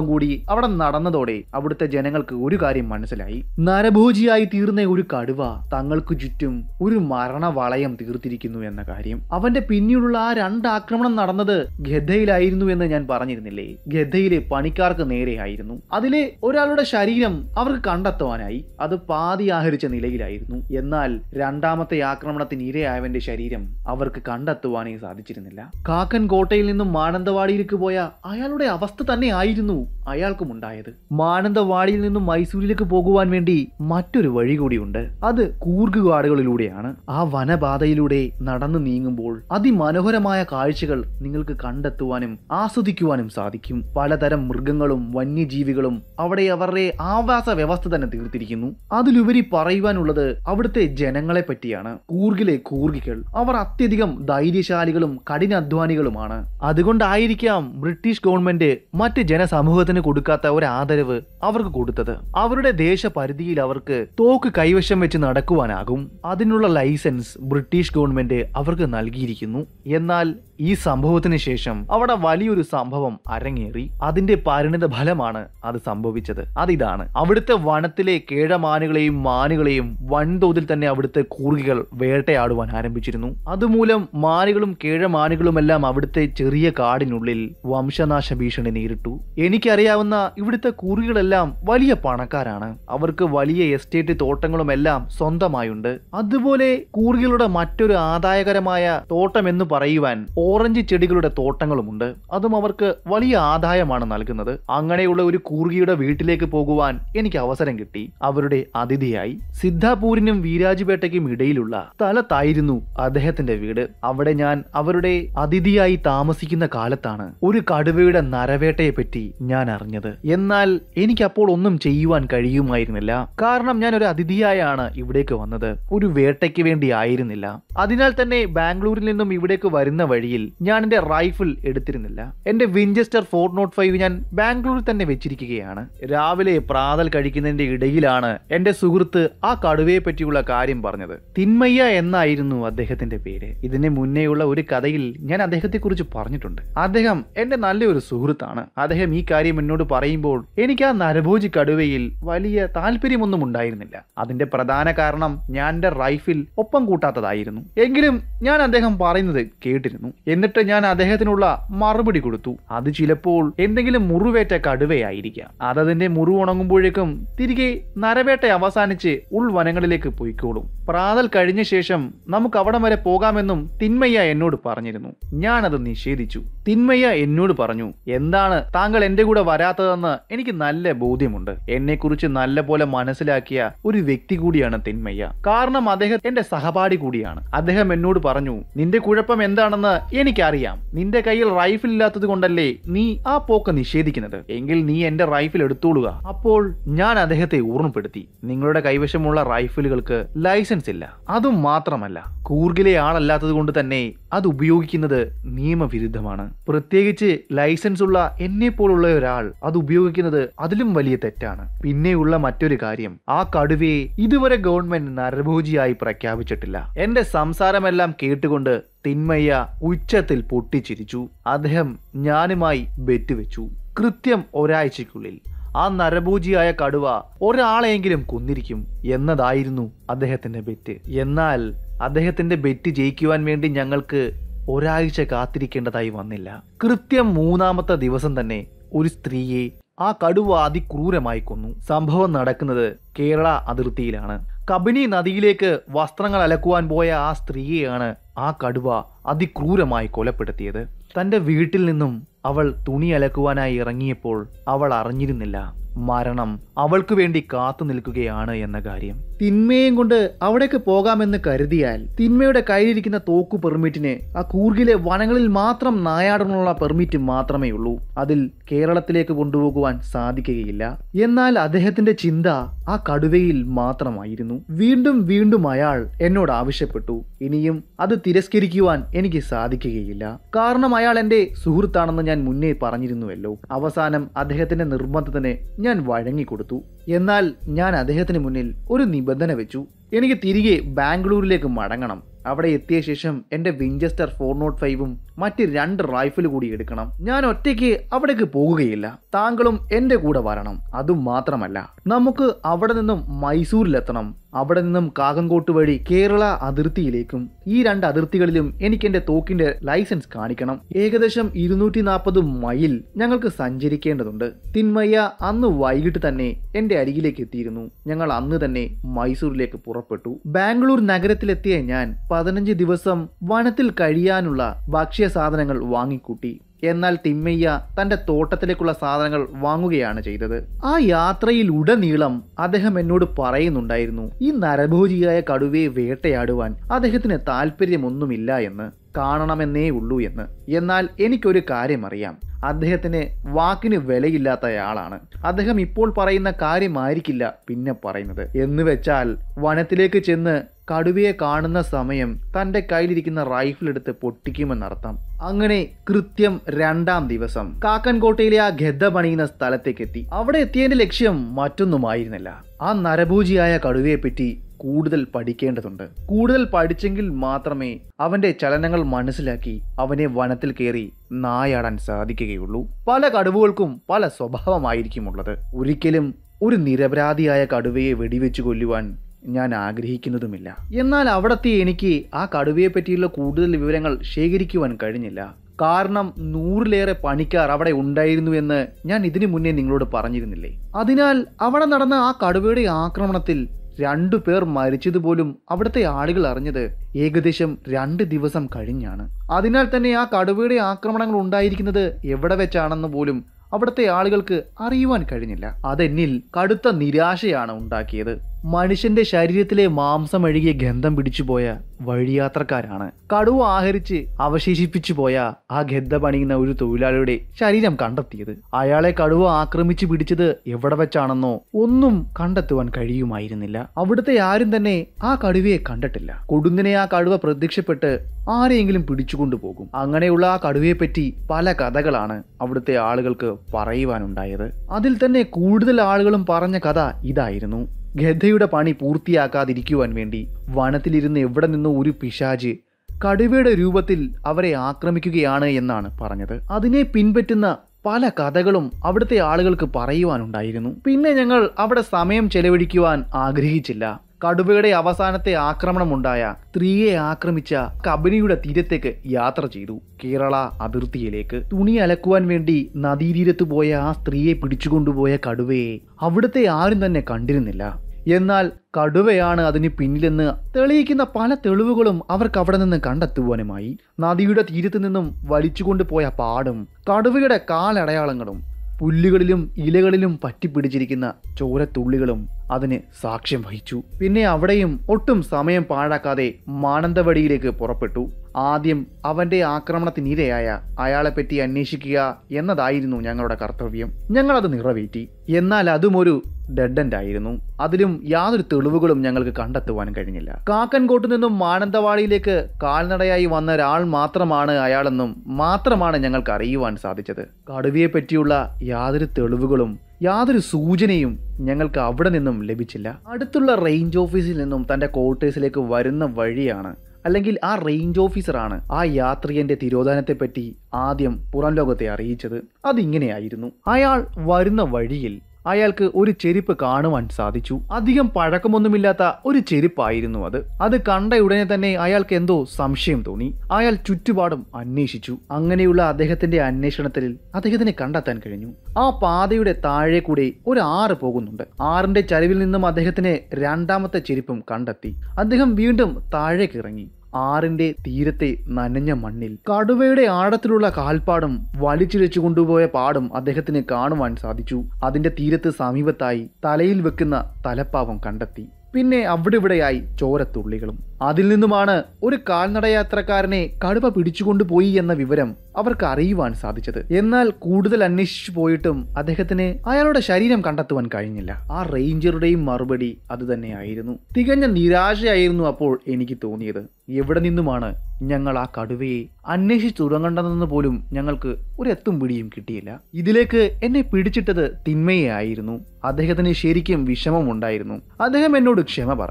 അവിടെ നടന്നതോടെ അവിടുത്തെ ജനങ്ങൾക്ക് ഒരു കാര്യം മനസ്സിലായി നരഭോജിയായി തീർന്ന ഒരു കടുവ തങ്ങൾക്ക് ചുറ്റും ഒരു മരണവളയം തീർത്തിരിക്കുന്നു എന്ന കാര്യം അവന്റെ പിന്നീടുള്ള ആ രണ്ട് ആക്രമണം നടന്നത് ഗദ്ദയിലായിരുന്നു എന്ന് ഞാൻ പറഞ്ഞിരുന്നില്ലേ ഗദ്ദയിലെ പണിക്കാർക്ക് നേരെയായിരുന്നു അതിലെ ഒരാളുടെ ശരീരം അവർക്ക് കണ്ടെത്തുവാനായി അത് പാതി ആഹരിച്ച നിലയിലായിരുന്നു എന്നാൽ രണ്ടാമത്തെ ആക്രമണത്തിന് ഇരയായവന്റെ ശരീരം അവർക്ക് കണ്ടെത്തുവാനേ സാധിച്ചിരുന്നില്ല കാക്കൻ കോട്ടയിൽ നിന്നും മാനന്തവാടിയിലേക്ക് പോയ അയാളുടെ അവസ്ഥ തന്നെ ആയിരുന്നു അയാൾക്കും ഉണ്ടായത് മാനന്തവാടിയിൽ നിന്നും മൈസൂരിലേക്ക് പോകുവാൻ വേണ്ടി മറ്റൊരു വഴി കൂടിയുണ്ട് അത് കൂർഗ് കാടുകളിലൂടെയാണ് ആ വനപാതയിലൂടെ നടന്നു നീങ്ങുമ്പോൾ അതിമനോഹരമായ കാഴ്ചകൾ നിങ്ങൾക്ക് കണ്ടെത്തുവാനും ആസ്വദിക്കുവാനും സാധിക്കും പലതരം മൃഗങ്ങളും വന്യജീവികളും അവിടെ അവരുടെ ആവാസ വ്യവസ്ഥ തന്നെ തീർത്തിരിക്കുന്നു അതിലുപരി പറയുവാനുള്ളത് അവിടുത്തെ ജനങ്ങളെ പറ്റിയാണ് കൂർഗിലെ കൂർഗികൾ അവർ അത്യധികം ധൈര്യശാലികളും കഠിനാധ്വാനികളുമാണ് അതുകൊണ്ടായിരിക്കാം ബ്രിട്ടീഷ് ഗവൺമെന്റ് മറ്റ് ജനസമൂഹത്തിന് കൊടുക്കാത്ത ഒരു ആദരവ് അവർക്ക് കൊടുത്തത് അവരുടെ ദേശപരിധിയിൽ അവർക്ക് തോക്ക് കൈവശം വെച്ച് നടക്കുവാനാകും അതിനുള്ള ലൈസൻസ് ബ്രിട്ടീഷ് ഗവൺമെന്റ് അവർക്ക് നൽകിയിരിക്കുന്നു എന്നാൽ ഈ സംഭവത്തിന് ശേഷം അവിടെ വലിയൊരു സംഭവം അരങ്ങേറി അതിന്റെ പരിണിത ഫലമാണ് അത് സംഭവിച്ചത് അതിതാണ് അവിടുത്തെ വനത്തിലെ കേഴമാനുകളെയും മാനുകളെയും വൻതോതിൽ തന്നെ അവിടുത്തെ കൂർഗികൾ വേട്ടയാടുവാൻ ആരംഭിച്ചിരുന്നു അതുമൂലം മാനുകളും കേഴമാനുകളുമെല്ലാം അവിടുത്തെ ചെറിയ കാടിനുള്ളിൽ വംശനാശ ഭീഷണി നേരിട്ടു എനിക്കറിയാവുന്ന ഇവിടുത്തെ കൂർഗികളെല്ലാം വലിയ പണക്കാരാണ് അവർക്ക് വലിയ എസ്റ്റേറ്റ് തോട്ടങ്ങളും എല്ലാം സ്വന്തമായുണ്ട് അതുപോലെ കൂർഗികളുടെ മറ്റൊരു ആദായകരമായ തോട്ടം എന്ന് പറയുവാൻ ഓറഞ്ച് ചെടികളുടെ തോട്ടങ്ങളുമുണ്ട് അതും അവർക്ക് വലിയ ആദായമാണ് നൽകുന്നത് അങ്ങനെയുള്ള ഒരു കൂർഗിയുടെ വീട്ടിലേക്ക് പോകുവാൻ എനിക്ക് അവസരം കിട്ടി അവരുടെ അതിഥിയായി സിദ്ധാപൂരിനും വീരാജ്പേട്ടയ്ക്കും ഇടയിലുള്ള സ്ഥലത്തായിരുന്നു അദ്ദേഹത്തിന്റെ വീട് അവിടെ ഞാൻ അവരുടെ അതിഥിയായി താമസിക്കുന്ന കാലത്താണ് ഒരു കടുവയുടെ നരവേട്ടയെ പറ്റി ഞാൻ അറിഞ്ഞത് എന്നാൽ എനിക്ക് അപ്പോൾ ഒന്നും ചെയ്യുവാൻ കഴിയുമായിരുന്നില്ല കാരണം ഞാൻ ഒരു അതിഥിയായാണ് ഇവിടേക്ക് വന്നത് ഒരു വേട്ടയ്ക്ക് വേണ്ടി ആയിരുന്നില്ല അതിനാൽ തന്നെ ബാംഗ്ലൂരിൽ നിന്നും ഇവിടേക്ക് വരുന്ന വഴിയിൽ ഞാൻ എന്റെ റൈഫിൾ എടുത്തിരുന്നില്ല എന്റെ വിഞ്ചസ്റ്റർ ഫോർ നോട്ട് ഫൈവ് ഞാൻ ബാംഗ്ലൂരിൽ തന്നെ വെച്ചിരിക്കുകയാണ് രാവിലെ പ്രാതൽ കഴിക്കുന്നതിന്റെ ഇടയിലാണ് എന്റെ സുഹൃത്ത് ആ കടുവയെ പറ്റിയുള്ള കാര്യം പറഞ്ഞത് തിന്മയ്യ എന്നായിരുന്നു അദ്ദേഹത്തിന്റെ പേര് ഇതിന് മുന്നേയുള്ള ഒരു കഥയിൽ ഞാൻ അദ്ദേഹത്തെ കുറിച്ച് പറഞ്ഞിട്ടുണ്ട് അദ്ദേഹം എന്റെ നല്ലൊരു സുഹൃത്താണ് അദ്ദേഹം ഈ കാര്യം എന്നോട് പറയുമ്പോൾ എനിക്ക് ആ നരഭോജി കടുവയിൽ വലിയ താല്പര്യമൊന്നും ഉണ്ടായിരുന്നില്ല അതിന്റെ പ്രധാന കാരണം ഞാൻ എന്റെ റൈഫിൽ ഒപ്പം കൂട്ടാത്തതായിരുന്നു എങ്കിലും ഞാൻ അദ്ദേഹം പറയുന്നത് കേട്ടിരുന്നു എന്നിട്ട് ഞാൻ അദ്ദേഹത്തിനുള്ള മറുപടി കൊടുത്തു അത് ചിലപ്പോൾ എന്തെങ്കിലും മുറിവേറ്റ കടുവയായിരിക്കാം അതതിന്റെ മുറിവ് ഉണങ്ങുമ്പോഴേക്കും തിരികെ നരവേട്ട അവസാനിച്ച് ഉൾവനങ്ങളിലേക്ക് പോയിക്കോളും പ്രാതൽ കഴിഞ്ഞ ശേഷം നമുക്ക് അവിടം വരെ പോകാമെന്നും തിന്മയ്യ എന്നോട് പറഞ്ഞിരുന്നു ഞാനത് നിഷേധിച്ചു തിന്മയ്യ എന്നോട് പറഞ്ഞു എന്താണ് താങ്കൾ എന്റെ കൂടെ വരാത്തതെന്ന് എനിക്ക് നല്ല ബോധ്യമുണ്ട് എന്നെക്കുറിച്ച് നല്ല പോലെ മനസ്സിലാക്കിയ ഒരു വ്യക്തി കൂടിയാണ് തിന്മയ്യ കാരണം അദ്ദേഹം എന്റെ സഹപാഠി കൂടിയാണ് അദ്ദേഹം എന്നോട് പറഞ്ഞു നിന്റെ കുഴപ്പം എന്താണെന്ന് എനിക്കറിയാം നിന്റെ കയ്യിൽ റൈഫിൾ ഇല്ലാത്തത് കൊണ്ടല്ലേ നീ ആ പോക്ക് നിഷേധിക്കുന്നത് എങ്കിൽ നീ എന്റെ റൈഫിൾ എടുത്തോളുക അപ്പോൾ ഞാൻ അദ്ദേഹത്തെ ഓർമ്മപ്പെടുത്തി നിങ്ങളുടെ കൈവശമുള്ള റൈഫിലുകൾക്ക് ലൈസൻസ് ഇല്ല അതും മാത്രമല്ല കൂർഗിലെ ആളല്ലാത്തത് കൊണ്ട് തന്നെ അത് ഉപയോഗിക്കുന്നത് നിയമവിരുദ്ധമാണ് പ്രത്യേകിച്ച് ലൈസൻസ് ഉള്ള എന്നെ പോലുള്ള ഒരാൾ അത് ഉപയോഗിക്കുന്നത് അതിലും വലിയ തെറ്റാണ് പിന്നെയുള്ള മറ്റൊരു കാര്യം ആ കടുവയെ ഇതുവരെ ഗവൺമെന്റ് നരഭോജിയായി പ്രഖ്യാപിച്ചിട്ടില്ല എന്റെ സംസാരമെല്ലാം കേട്ടുകൊണ്ട് തിന്മയ്യ ഉച്ചത്തിൽ പൊട്ടിച്ചിരിച്ചു അദ്ദേഹം ഞാനുമായി ബെറ്റ് വെച്ചു കൃത്യം ഒരാഴ്ചയ്ക്കുള്ളിൽ ആ നരഭൂജിയായ കടുവ ഒരാളെയെങ്കിലും കൊന്നിരിക്കും എന്നതായിരുന്നു അദ്ദേഹത്തിന്റെ ബെറ്റ് എന്നാൽ അദ്ദേഹത്തിന്റെ ബെറ്റ് ജയിക്കുവാൻ വേണ്ടി ഞങ്ങൾക്ക് ഒരാഴ്ച കാത്തിരിക്കേണ്ടതായി വന്നില്ല കൃത്യം മൂന്നാമത്തെ ദിവസം തന്നെ ഒരു സ്ത്രീയെ ആ കടുവ അതിക്രൂരമായി കൊന്നു സംഭവം നടക്കുന്നത് കേരള അതിർത്തിയിലാണ് കബിനി നദിയിലേക്ക് വസ്ത്രങ്ങൾ അലക്കുവാൻ പോയ ആ സ്ത്രീയെയാണ് ആ കടുവ അതിക്രൂരമായി കൊലപ്പെടുത്തിയത് തന്റെ വീട്ടിൽ നിന്നും അവൾ തുണി അലക്കുവാനായി ഇറങ്ങിയപ്പോൾ അവൾ അറിഞ്ഞിരുന്നില്ല മരണം അവൾക്ക് വേണ്ടി കാത്തു നിൽക്കുകയാണ് എന്ന കാര്യം തിന്മയും കൊണ്ട് അവിടേക്ക് പോകാമെന്ന് കരുതിയാൽ തിന്മയുടെ കയ്യിലിരിക്കുന്ന തോക്കു പെർമിറ്റിന് ആ കൂർഗിലെ വനങ്ങളിൽ മാത്രം നായാടാനുള്ള പെർമിറ്റ് മാത്രമേ ഉള്ളൂ അതിൽ കേരളത്തിലേക്ക് കൊണ്ടുപോകുവാൻ സാധിക്കുകയില്ല എന്നാൽ അദ്ദേഹത്തിന്റെ ചിന്ത ആ കടുവയിൽ മാത്രമായിരുന്നു വീണ്ടും വീണ്ടും അയാൾ എന്നോട് ആവശ്യപ്പെട്ടു ഇനിയും അത് തിരസ്കരിക്കുവാൻ എനിക്ക് സാധിക്കുകയില്ല കാരണം അയാൾ എന്റെ സുഹൃത്താണെന്ന് ഞാൻ മുന്നേ പറഞ്ഞിരുന്നുവല്ലോ അവസാനം അദ്ദേഹത്തിന്റെ നിർബന്ധത്തിന് ഞാൻ വഴങ്ങിക്കൊടുത്തു എന്നാൽ ഞാൻ അദ്ദേഹത്തിന് മുന്നിൽ ഒരു നിബന്ധന വെച്ചു എനിക്ക് തിരികെ ബാംഗ്ലൂരിലേക്ക് മടങ്ങണം അവിടെ എത്തിയ ശേഷം എന്റെ വിഞ്ചസ്റ്റർ ഫോർ നോട്ട് ഫൈവും മറ്റ് രണ്ട് റൈഫിൾ കൂടി എടുക്കണം ഞാൻ ഒറ്റയ്ക്ക് അവിടേക്ക് പോകുകയില്ല താങ്കളും എന്റെ കൂടെ വരണം അതും മാത്രമല്ല നമുക്ക് അവിടെ നിന്നും മൈസൂരിലെത്തണം അവിടെ നിന്നും കാകങ്കോട്ട് വഴി കേരള അതിർത്തിയിലേക്കും ഈ രണ്ട് അതിർത്തികളിലും എനിക്ക് എന്റെ തോക്കിന്റെ ലൈസൻസ് കാണിക്കണം ഏകദേശം ഇരുന്നൂറ്റി നാൽപ്പത് മൈൽ ഞങ്ങൾക്ക് സഞ്ചരിക്കേണ്ടതുണ്ട് തിന്മയ്യ അന്ന് വൈകിട്ട് തന്നെ എന്റെ അരികിലേക്ക് എത്തിയിരുന്നു ഞങ്ങൾ അന്ന് തന്നെ മൈസൂരിലേക്ക് പുറപ്പെട്ടു ബാംഗ്ലൂർ നഗരത്തിലെത്തിയ ഞാൻ പതിനഞ്ച് ദിവസം വനത്തിൽ കഴിയാനുള്ള ഭക്ഷ്യ സാധനങ്ങൾ വാങ്ങിക്കൂട്ടി എന്നാൽ തിമ്മയ്യ തന്റെ തോട്ടത്തിലേക്കുള്ള സാധനങ്ങൾ വാങ്ങുകയാണ് ചെയ്തത് ആ യാത്രയിൽ ഉടനീളം അദ്ദേഹം എന്നോട് പറയുന്നുണ്ടായിരുന്നു ഈ നരഭോജിയായ കടുവയെ വേട്ടയാടുവാൻ അദ്ദേഹത്തിന് താല്പര്യമൊന്നുമില്ല എന്ന് കാണണമെന്നേ ഉള്ളൂ എന്ന് എന്നാൽ എനിക്കൊരു കാര്യം അറിയാം അദ്ദേഹത്തിന് വാക്കിന് വിലയില്ലാത്തയാളാണ് അദ്ദേഹം ഇപ്പോൾ പറയുന്ന കാര്യമായിരിക്കില്ല പിന്നെ പറയുന്നത് എന്ന് വെച്ചാൽ വനത്തിലേക്ക് ചെന്ന് കടുവയെ കാണുന്ന സമയം തന്റെ കയ്യിലിരിക്കുന്ന റൈഫിൾ എടുത്ത് പൊട്ടിക്കുമെന്നർത്ഥം അങ്ങനെ കൃത്യം രണ്ടാം ദിവസം കാക്കൻകോട്ടയിലെ ആ ഗദ്ദ പണിയുന്ന സ്ഥലത്തേക്ക് എത്തി അവിടെ എത്തിയതിന്റെ ലക്ഷ്യം മറ്റൊന്നുമായിരുന്നില്ല ആ നരഭൂജിയായ കടുവയെപ്പറ്റി കൂടുതൽ പഠിക്കേണ്ടതുണ്ട് കൂടുതൽ പഠിച്ചെങ്കിൽ മാത്രമേ അവന്റെ ചലനങ്ങൾ മനസ്സിലാക്കി അവനെ വനത്തിൽ കയറി നായാടാൻ സാധിക്കുകയുള്ളൂ പല കടുവകൾക്കും പല സ്വഭാവമായിരിക്കുമുള്ളത് ഒരിക്കലും ഒരു നിരപരാധിയായ കടുവയെ വെടിവെച്ച് കൊല്ലുവാൻ ഞാൻ ആഗ്രഹിക്കുന്നതുമില്ല എന്നാൽ അവിടത്തെ എനിക്ക് ആ കടുവയെ പറ്റിയുള്ള കൂടുതൽ വിവരങ്ങൾ ശേഖരിക്കുവാൻ കഴിഞ്ഞില്ല കാരണം നൂറിലേറെ പണിക്കാർ അവിടെ ഉണ്ടായിരുന്നു എന്ന് ഞാൻ ഇതിനു മുന്നേ നിങ്ങളോട് പറഞ്ഞിരുന്നില്ലേ അതിനാൽ അവിടെ നടന്ന ആ കടുവയുടെ ആക്രമണത്തിൽ രണ്ടു പേർ മരിച്ചതുപോലും അവിടുത്തെ ആളുകൾ അറിഞ്ഞത് ഏകദേശം രണ്ട് ദിവസം കഴിഞ്ഞാണ് അതിനാൽ തന്നെ ആ കടുവയുടെ ആക്രമണങ്ങൾ ഉണ്ടായിരിക്കുന്നത് എവിടെ വെച്ചാണെന്ന് പോലും അവിടുത്തെ ആളുകൾക്ക് അറിയുവാൻ കഴിഞ്ഞില്ല അതെന്നിൽ കടുത്ത നിരാശയാണ് ഉണ്ടാക്കിയത് മനുഷ്യന്റെ ശരീരത്തിലെ മാംസം അഴുകിയ ഗന്ധം പിടിച്ചുപോയ വഴിയാത്രക്കാരാണ് കടുവ ആഹരിച്ച് അവശേഷിപ്പിച്ചു പോയ ആ ഗദ്ദ പണിയുന്ന ഒരു തൊഴിലാളിയുടെ ശരീരം കണ്ടെത്തിയത് അയാളെ കടുവ ആക്രമിച്ചു പിടിച്ചത് എവിടെ വെച്ചാണെന്നോ ഒന്നും കണ്ടെത്തുവാൻ കഴിയുമായിരുന്നില്ല അവിടുത്തെ ആരും തന്നെ ആ കടുവയെ കണ്ടിട്ടില്ല കൊടുന്നിനെ ആ കടുവ പ്രത്യക്ഷപ്പെട്ട് ആരെയെങ്കിലും പിടിച്ചുകൊണ്ടു പോകും അങ്ങനെയുള്ള ആ കടുവയെപ്പറ്റി പല കഥകളാണ് അവിടുത്തെ ആളുകൾക്ക് പറയുവാനുണ്ടായത് അതിൽ തന്നെ കൂടുതൽ ആളുകളും പറഞ്ഞ കഥ ഇതായിരുന്നു ഗദ്ധയുടെ പണി പൂർത്തിയാക്കാതിരിക്കുവാൻ വേണ്ടി വനത്തിലിരുന്ന് എവിടെ നിന്നോ ഒരു പിശാജ് കടുവയുടെ രൂപത്തിൽ അവരെ ആക്രമിക്കുകയാണ് എന്നാണ് പറഞ്ഞത് അതിനെ പിൻപറ്റുന്ന പല കഥകളും അവിടുത്തെ ആളുകൾക്ക് പറയുവാനുണ്ടായിരുന്നു പിന്നെ ഞങ്ങൾ അവിടെ സമയം ചെലവഴിക്കുവാൻ ആഗ്രഹിച്ചില്ല കടുവയുടെ അവസാനത്തെ ആക്രമണമുണ്ടായ സ്ത്രീയെ ആക്രമിച്ച കബനിയുടെ തീരത്തേക്ക് യാത്ര ചെയ്തു കേരള അതിർത്തിയിലേക്ക് തുണി അലക്കുവാൻ വേണ്ടി നദീതീരത്ത് പോയ ആ സ്ത്രീയെ പിടിച്ചുകൊണ്ടുപോയ കടുവയെ അവിടുത്തെ ആരും തന്നെ കണ്ടിരുന്നില്ല എന്നാൽ കടുവയാണ് അതിന് പിന്നിലെന്ന് തെളിയിക്കുന്ന പല തെളിവുകളും അവർക്ക് അവിടെ നിന്ന് കണ്ടെത്തുവാനുമായി നദിയുടെ തീരത്ത് നിന്നും വലിച്ചുകൊണ്ടുപോയ പാടും കടുവയുടെ കാലടയാളങ്ങളും പുല്ലുകളിലും ഇലകളിലും പറ്റിപ്പിടിച്ചിരിക്കുന്ന ചോരത്തുള്ളികളും അതിന് സാക്ഷ്യം വഹിച്ചു പിന്നെ അവിടെയും ഒട്ടും സമയം പാഴാക്കാതെ മാനന്തവാടിയിലേക്ക് പുറപ്പെട്ടു ആദ്യം അവന്റെ ആക്രമണത്തിനിരയായ അയാളെപ്പറ്റി അന്വേഷിക്കുക എന്നതായിരുന്നു ഞങ്ങളുടെ കർത്തവ്യം ഞങ്ങളത് നിറവേറ്റി എന്നാൽ അതും ഒരു ഡെഡ് എൻഡ് ആയിരുന്നു അതിലും യാതൊരു തെളിവുകളും ഞങ്ങൾക്ക് കണ്ടെത്തുവാൻ കഴിഞ്ഞില്ല കാക്കൻകോട്ട് നിന്നും മാനന്തവാടിയിലേക്ക് കാൽനടയായി വന്ന ഒരാൾ മാത്രമാണ് അയാളെന്നും മാത്രമാണ് ഞങ്ങൾക്ക് അറിയുവാൻ സാധിച്ചത് കടുവയെ പറ്റിയുള്ള യാതൊരു തെളിവുകളും യാതൊരു സൂചനയും ഞങ്ങൾക്ക് അവിടെ നിന്നും ലഭിച്ചില്ല അടുത്തുള്ള റേഞ്ച് ഓഫീസിൽ നിന്നും തന്റെ ക്വാർട്ടേഴ്സിലേക്ക് വരുന്ന വഴിയാണ് അല്ലെങ്കിൽ ആ റേഞ്ച് ഓഫീസറാണ് ആ യാത്രികന്റെ തിരോധാനത്തെപ്പറ്റി ആദ്യം പുറം ലോകത്തെ അറിയിച്ചത് അതിങ്ങനെയായിരുന്നു അയാൾ വരുന്ന വഴിയിൽ അയാൾക്ക് ഒരു ചെരുപ്പ് കാണുവാൻ സാധിച്ചു അധികം പഴക്കമൊന്നുമില്ലാത്ത ഒരു ചെരുപ്പായിരുന്നു അത് അത് കണ്ട ഉടനെ തന്നെ അയാൾക്ക് എന്തോ സംശയം തോന്നി അയാൾ ചുറ്റുപാടും അന്വേഷിച്ചു അങ്ങനെയുള്ള അദ്ദേഹത്തിന്റെ അന്വേഷണത്തിൽ അദ്ദേഹത്തിനെ കണ്ടെത്താൻ കഴിഞ്ഞു ആ പാതയുടെ താഴെ കൂടെ ഒരു ആറ് പോകുന്നുണ്ട് ആറിന്റെ ചരിവിൽ നിന്നും അദ്ദേഹത്തിന് രണ്ടാമത്തെ ചെരുപ്പും കണ്ടെത്തി അദ്ദേഹം വീണ്ടും താഴേക്ക് ഇറങ്ങി ആറിന്റെ തീരത്തെ നനഞ്ഞ മണ്ണിൽ കടുവയുടെ ആഴത്തിലുള്ള കാൽപ്പാടും വലിച്ചിഴച്ചു കൊണ്ടുപോയ പാടും അദ്ദേഹത്തിന് കാണുവാൻ സാധിച്ചു അതിന്റെ തീരത്ത് സമീപത്തായി തലയിൽ വെക്കുന്ന തലപ്പാവം കണ്ടെത്തി പിന്നെ അവിടെ ഇവിടെയായി ചോരത്തുള്ളികളും അതിൽ നിന്നുമാണ് ഒരു കാൽനടയാത്രക്കാരനെ കടുവ പിടിച്ചുകൊണ്ടുപോയി എന്ന വിവരം അവർക്ക് അറിയുവാൻ സാധിച്ചത് എന്നാൽ കൂടുതൽ അന്വേഷിച്ചു പോയിട്ടും അദ്ദേഹത്തിന് അയാളുടെ ശരീരം കണ്ടെത്തുവാൻ കഴിഞ്ഞില്ല ആ റേഞ്ചറുടെയും മറുപടി അത് തന്നെയായിരുന്നു തികഞ്ഞ നിരാശയായിരുന്നു അപ്പോൾ എനിക്ക് തോന്നിയത് എവിടെ നിന്നുമാണ് ഞങ്ങൾ ആ കടുവയെ അന്വേഷിച്ചു തുടങ്ങേണ്ടതെന്ന് പോലും ഞങ്ങൾക്ക് ഒരു എത്തും പിടിയും കിട്ടിയില്ല ഇതിലേക്ക് എന്നെ പിടിച്ചിട്ടത് തിന്മയെ ആയിരുന്നു അദ്ദേഹത്തിന് ശരിക്കും വിഷമമുണ്ടായിരുന്നു അദ്ദേഹം എന്നോട് ക്ഷമ പറഞ്ഞു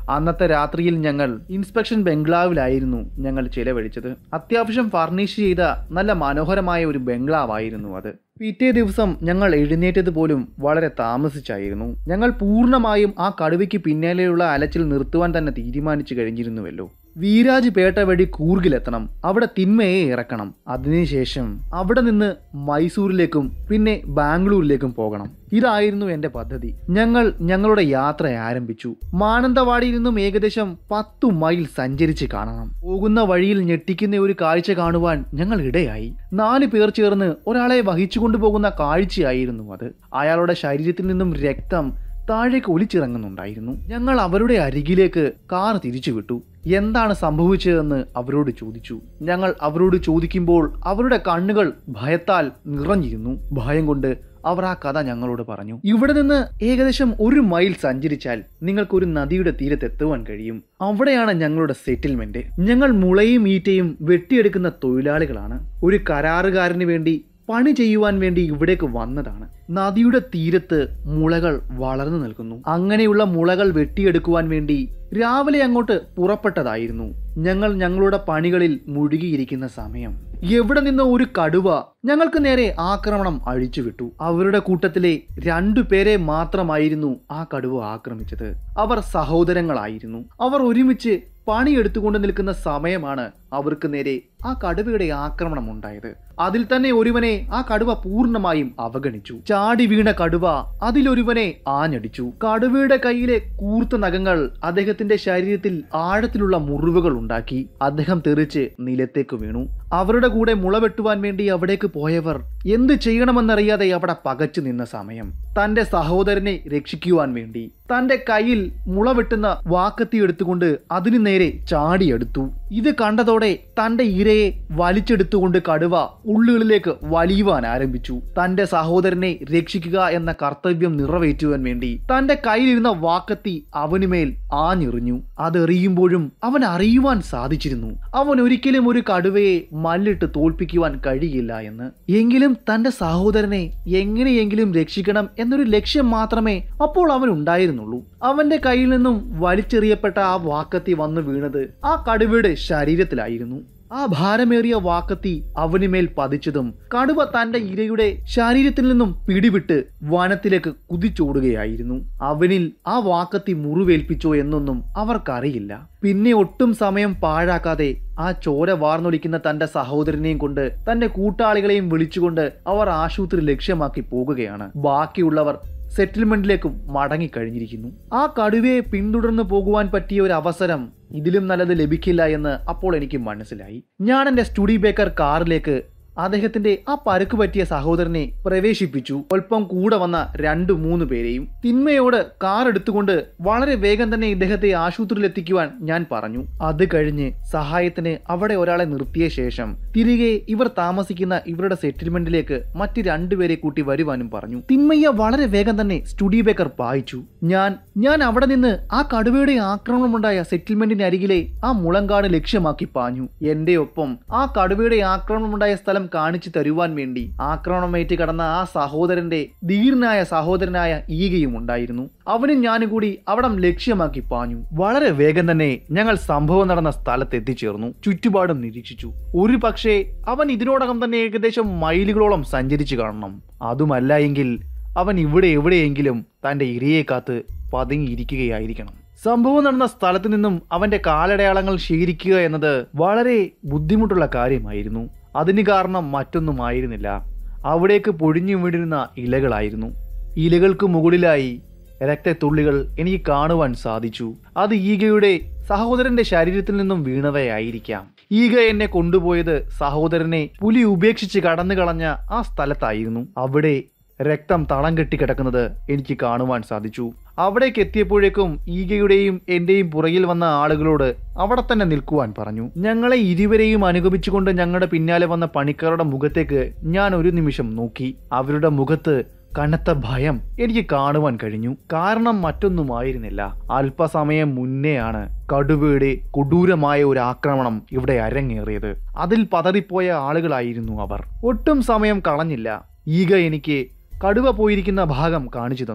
അന്നത്തെ രാത്രിയിൽ ഞങ്ങൾ ഇൻസ്പെക്ഷൻ ബംഗ്ലാവിലായിരുന്നു ഞങ്ങൾ ചിലവഴിച്ചത് അത്യാവശ്യം ഫർണിഷ് ചെയ്ത നല്ല മനോഹരമായ ഒരു ബംഗ്ലാവായിരുന്നു അത് പിറ്റേ ദിവസം ഞങ്ങൾ എഴുന്നേറ്റത് പോലും വളരെ താമസിച്ചായിരുന്നു ഞങ്ങൾ പൂർണ്ണമായും ആ കടുവയ്ക്ക് പിന്നാലെയുള്ള അലച്ചിൽ നിർത്തുവാൻ തന്നെ തീരുമാനിച്ചു കഴിഞ്ഞിരുന്നുവല്ലോ വീരാജ് പേട്ട വഴി കൂർഗിലെത്തണം അവിടെ തിന്മയെ ഇറക്കണം അതിനുശേഷം അവിടെ നിന്ന് മൈസൂരിലേക്കും പിന്നെ ബാംഗ്ലൂരിലേക്കും പോകണം ഇതായിരുന്നു എന്റെ പദ്ധതി ഞങ്ങൾ ഞങ്ങളുടെ യാത്ര ആരംഭിച്ചു മാനന്തവാടിയിൽ നിന്നും ഏകദേശം പത്തു മൈൽ സഞ്ചരിച്ച് കാണണം പോകുന്ന വഴിയിൽ ഞെട്ടിക്കുന്ന ഒരു കാഴ്ച കാണുവാൻ ഞങ്ങൾ ഇടയായി നാല് പേർ ചേർന്ന് ഒരാളെ വഹിച്ചു കൊണ്ടുപോകുന്ന കാഴ്ചയായിരുന്നു അത് അയാളുടെ ശരീരത്തിൽ നിന്നും രക്തം താഴേക്ക് ഒലിച്ചിറങ്ങുന്നുണ്ടായിരുന്നു ഞങ്ങൾ അവരുടെ അരികിലേക്ക് കാർ തിരിച്ചുവിട്ടു എന്താണ് സംഭവിച്ചതെന്ന് അവരോട് ചോദിച്ചു ഞങ്ങൾ അവരോട് ചോദിക്കുമ്പോൾ അവരുടെ കണ്ണുകൾ ഭയത്താൽ നിറഞ്ഞിരുന്നു ഭയം കൊണ്ട് അവർ ആ കഥ ഞങ്ങളോട് പറഞ്ഞു ഇവിടെ നിന്ന് ഏകദേശം ഒരു മൈൽ സഞ്ചരിച്ചാൽ നിങ്ങൾക്ക് ഒരു നദിയുടെ തീരത്തെത്തുവാൻ കഴിയും അവിടെയാണ് ഞങ്ങളുടെ സെറ്റിൽമെന്റ് ഞങ്ങൾ മുളയും ഈറ്റയും വെട്ടിയെടുക്കുന്ന തൊഴിലാളികളാണ് ഒരു കരാറുകാരന് വേണ്ടി പണി ചെയ്യുവാൻ വേണ്ടി ഇവിടേക്ക് വന്നതാണ് നദിയുടെ തീരത്ത് മുളകൾ വളർന്നു നിൽക്കുന്നു അങ്ങനെയുള്ള മുളകൾ വെട്ടിയെടുക്കുവാൻ വേണ്ടി രാവിലെ അങ്ങോട്ട് പുറപ്പെട്ടതായിരുന്നു ഞങ്ങൾ ഞങ്ങളുടെ പണികളിൽ മുഴുകിയിരിക്കുന്ന സമയം എവിടെ നിന്ന് ഒരു കടുവ ഞങ്ങൾക്ക് നേരെ ആക്രമണം അഴിച്ചുവിട്ടു അവരുടെ കൂട്ടത്തിലെ രണ്ടു പേരെ മാത്രമായിരുന്നു ആ കടുവ ആക്രമിച്ചത് അവർ സഹോദരങ്ങളായിരുന്നു അവർ ഒരുമിച്ച് പണിയെടുത്തുകൊണ്ട് നിൽക്കുന്ന സമയമാണ് അവർക്ക് നേരെ ആ കടുവയുടെ ആക്രമണം ഉണ്ടായത് അതിൽ തന്നെ ഒരുവനെ ആ കടുവ പൂർണ്ണമായും അവഗണിച്ചു ചാടി വീണ കടുവ അതിലൊരുവനെ ആഞ്ഞടിച്ചു കടുവയുടെ കയ്യിലെ കൂർത്ത നഖങ്ങൾ അദ്ദേഹത്തിന്റെ ശരീരത്തിൽ ആഴത്തിലുള്ള മുറിവുകൾ ഉണ്ടാക്കി അദ്ദേഹം തെറിച്ച് നിലത്തേക്ക് വീണു അവരുടെ കൂടെ മുളവെട്ടുവാൻ വേണ്ടി അവിടേക്ക് പോയവർ എന്ത് ചെയ്യണമെന്നറിയാതെ അവിടെ പകച്ചു നിന്ന സമയം തന്റെ സഹോദരനെ രക്ഷിക്കുവാൻ വേണ്ടി തന്റെ കയ്യിൽ മുളവെട്ടുന്ന വാക്കത്തി എടുത്തുകൊണ്ട് അതിനു നേരെ ചാടിയെടുത്തു ഇത് കണ്ടതോടെ തന്റെ ഇരയെ വലിച്ചെടുത്തുകൊണ്ട് കടുവ ഉള്ളുകളിലേക്ക് വലിയുവാൻ ആരംഭിച്ചു തന്റെ സഹോദരനെ രക്ഷിക്കുക എന്ന കർത്തവ്യം നിറവേറ്റുവാൻ വേണ്ടി തന്റെ കയ്യിലിരുന്ന വാക്കത്തി അവനുമേൽ ആഞ്ഞെറിഞ്ഞു അതെറിയുമ്പോഴും അവൻ അറിയുവാൻ സാധിച്ചിരുന്നു അവൻ ഒരിക്കലും ഒരു കടുവയെ മല്ലിട്ട് തോൽപ്പിക്കുവാൻ കഴിയില്ല എന്ന് എങ്കിലും തന്റെ സഹോദരനെ എങ്ങനെയെങ്കിലും രക്ഷിക്കണം എന്നൊരു ലക്ഷ്യം മാത്രമേ അപ്പോൾ അവൻ ഉണ്ടായിരുന്നുള്ളൂ അവന്റെ കയ്യിൽ നിന്നും വലിച്ചെറിയപ്പെട്ട ആ വാക്കത്തി വന്നു വീണത് ആ കടുവയുടെ ശരീരത്തിലായിരുന്നു ആ ഭാരമേറിയ വാക്കത്തി അവനുമേൽ പതിച്ചതും കടുവ തന്റെ ഇരയുടെ ശരീരത്തിൽ നിന്നും പിടിവിട്ട് വനത്തിലേക്ക് കുതിച്ചോടുകയായിരുന്നു അവനിൽ ആ വാക്കത്തി മുറിവേൽപ്പിച്ചോ എന്നൊന്നും അവർക്കറിയില്ല പിന്നെ ഒട്ടും സമയം പാഴാക്കാതെ ആ ചോര വാർന്നൊലിക്കുന്ന തന്റെ സഹോദരനെയും കൊണ്ട് തന്റെ കൂട്ടാളികളെയും വിളിച്ചുകൊണ്ട് അവർ ആശുപത്രി ലക്ഷ്യമാക്കി പോകുകയാണ് ബാക്കിയുള്ളവർ സെറ്റിൽമെന്റിലേക്കും മടങ്ങിക്കഴിഞ്ഞിരിക്കുന്നു ആ കടുവയെ പിന്തുടർന്ന് പോകുവാൻ പറ്റിയ ഒരു അവസരം ഇതിലും നല്ലത് ലഭിക്കില്ല എന്ന് അപ്പോൾ എനിക്ക് മനസ്സിലായി ഞാൻ എൻ്റെ സ്റ്റുഡി ബേക്കർ കാറിലേക്ക് അദ്ദേഹത്തിന്റെ ആ പരുക്ക് പറ്റിയ സഹോദരനെ പ്രവേശിപ്പിച്ചു അല്പം കൂടെ വന്ന രണ്ടു മൂന്ന് പേരെയും തിന്മയോട് കാർ എടുത്തുകൊണ്ട് വളരെ വേഗം തന്നെ ഇദ്ദേഹത്തെ ആശുപത്രിയിൽ എത്തിക്കുവാൻ ഞാൻ പറഞ്ഞു അത് കഴിഞ്ഞ് സഹായത്തിന് അവിടെ ഒരാളെ നിർത്തിയ ശേഷം തിരികെ ഇവർ താമസിക്കുന്ന ഇവരുടെ സെറ്റിൽമെന്റിലേക്ക് മറ്റ് രണ്ടുപേരെ കൂട്ടി വരുവാനും പറഞ്ഞു തിന്മയ്യ വളരെ വേഗം തന്നെ സ്റ്റുഡി ബേക്കർ പായിച്ചു ഞാൻ ഞാൻ അവിടെ നിന്ന് ആ കടുവയുടെ ആക്രമണമുണ്ടായ സെറ്റിൽമെന്റിന് അരികിലെ ആ മുളങ്കാട് ലക്ഷ്യമാക്കി പാഞ്ഞു എന്റെ ഒപ്പം ആ കടുവയുടെ ആക്രമണമുണ്ടായ സ്ഥലം കാണിച്ചു തരുവാൻ വേണ്ടി ആക്രമണമേറ്റ് കടന്ന ആ സഹോദരന്റെ ധീരനായ സഹോദരനായ ഈഗയും ഉണ്ടായിരുന്നു അവനും ഞാനും കൂടി അവിടം ലക്ഷ്യമാക്കി പാഞ്ഞു വളരെ വേഗം തന്നെ ഞങ്ങൾ സംഭവം നടന്ന സ്ഥലത്ത് എത്തിച്ചേർന്നു ചുറ്റുപാടും നിരീക്ഷിച്ചു ഒരു പക്ഷേ അവൻ ഇതിനോടകം തന്നെ ഏകദേശം മൈലുകളോളം സഞ്ചരിച്ചു കാണണം അതുമല്ല എങ്കിൽ അവൻ ഇവിടെ എവിടെയെങ്കിലും തന്റെ ഇരയെ കാത്ത് പതുങ്ങിയിരിക്കുകയായിരിക്കണം സംഭവം നടന്ന സ്ഥലത്ത് നിന്നും അവന്റെ കാലടയാളങ്ങൾ ശേഖരിക്കുക എന്നത് വളരെ ബുദ്ധിമുട്ടുള്ള കാര്യമായിരുന്നു അതിന് കാരണം മറ്റൊന്നുമായിരുന്നില്ല അവിടേക്ക് പൊഴിഞ്ഞു വീണിരുന്ന ഇലകളായിരുന്നു ഇലകൾക്ക് മുകളിലായി രക്തത്തുള്ളികൾ എനിക്ക് കാണുവാൻ സാധിച്ചു അത് ഈഗയുടെ സഹോദരന്റെ ശരീരത്തിൽ നിന്നും വീണവയായിരിക്കാം ഈഗ എന്നെ കൊണ്ടുപോയത് സഹോദരനെ പുലി ഉപേക്ഷിച്ച് കടന്നു കളഞ്ഞ ആ സ്ഥലത്തായിരുന്നു അവിടെ രക്തം തളം കെട്ടി കിടക്കുന്നത് എനിക്ക് കാണുവാൻ സാധിച്ചു അവിടേക്ക് എത്തിയപ്പോഴേക്കും ഈഗയുടെയും എന്റെയും പുറകിൽ വന്ന ആളുകളോട് അവിടെ തന്നെ നിൽക്കുവാൻ പറഞ്ഞു ഞങ്ങളെ ഇരുവരെയും അനുഗമിച്ചുകൊണ്ട് ഞങ്ങളുടെ പിന്നാലെ വന്ന പണിക്കാരുടെ മുഖത്തേക്ക് ഞാൻ ഒരു നിമിഷം നോക്കി അവരുടെ മുഖത്ത് കനത്ത ഭയം എനിക്ക് കാണുവാൻ കഴിഞ്ഞു കാരണം മറ്റൊന്നുമായിരുന്നില്ല അല്പസമയം മുന്നെയാണ് കടുവയുടെ കൊടൂരമായ ഒരു ആക്രമണം ഇവിടെ അരങ്ങേറിയത് അതിൽ പതറിപ്പോയ ആളുകളായിരുന്നു അവർ ഒട്ടും സമയം കളഞ്ഞില്ല ഈഗ എനിക്ക് കടുവ പോയിരിക്കുന്ന ഭാഗം കാണിച്ചു തന്നു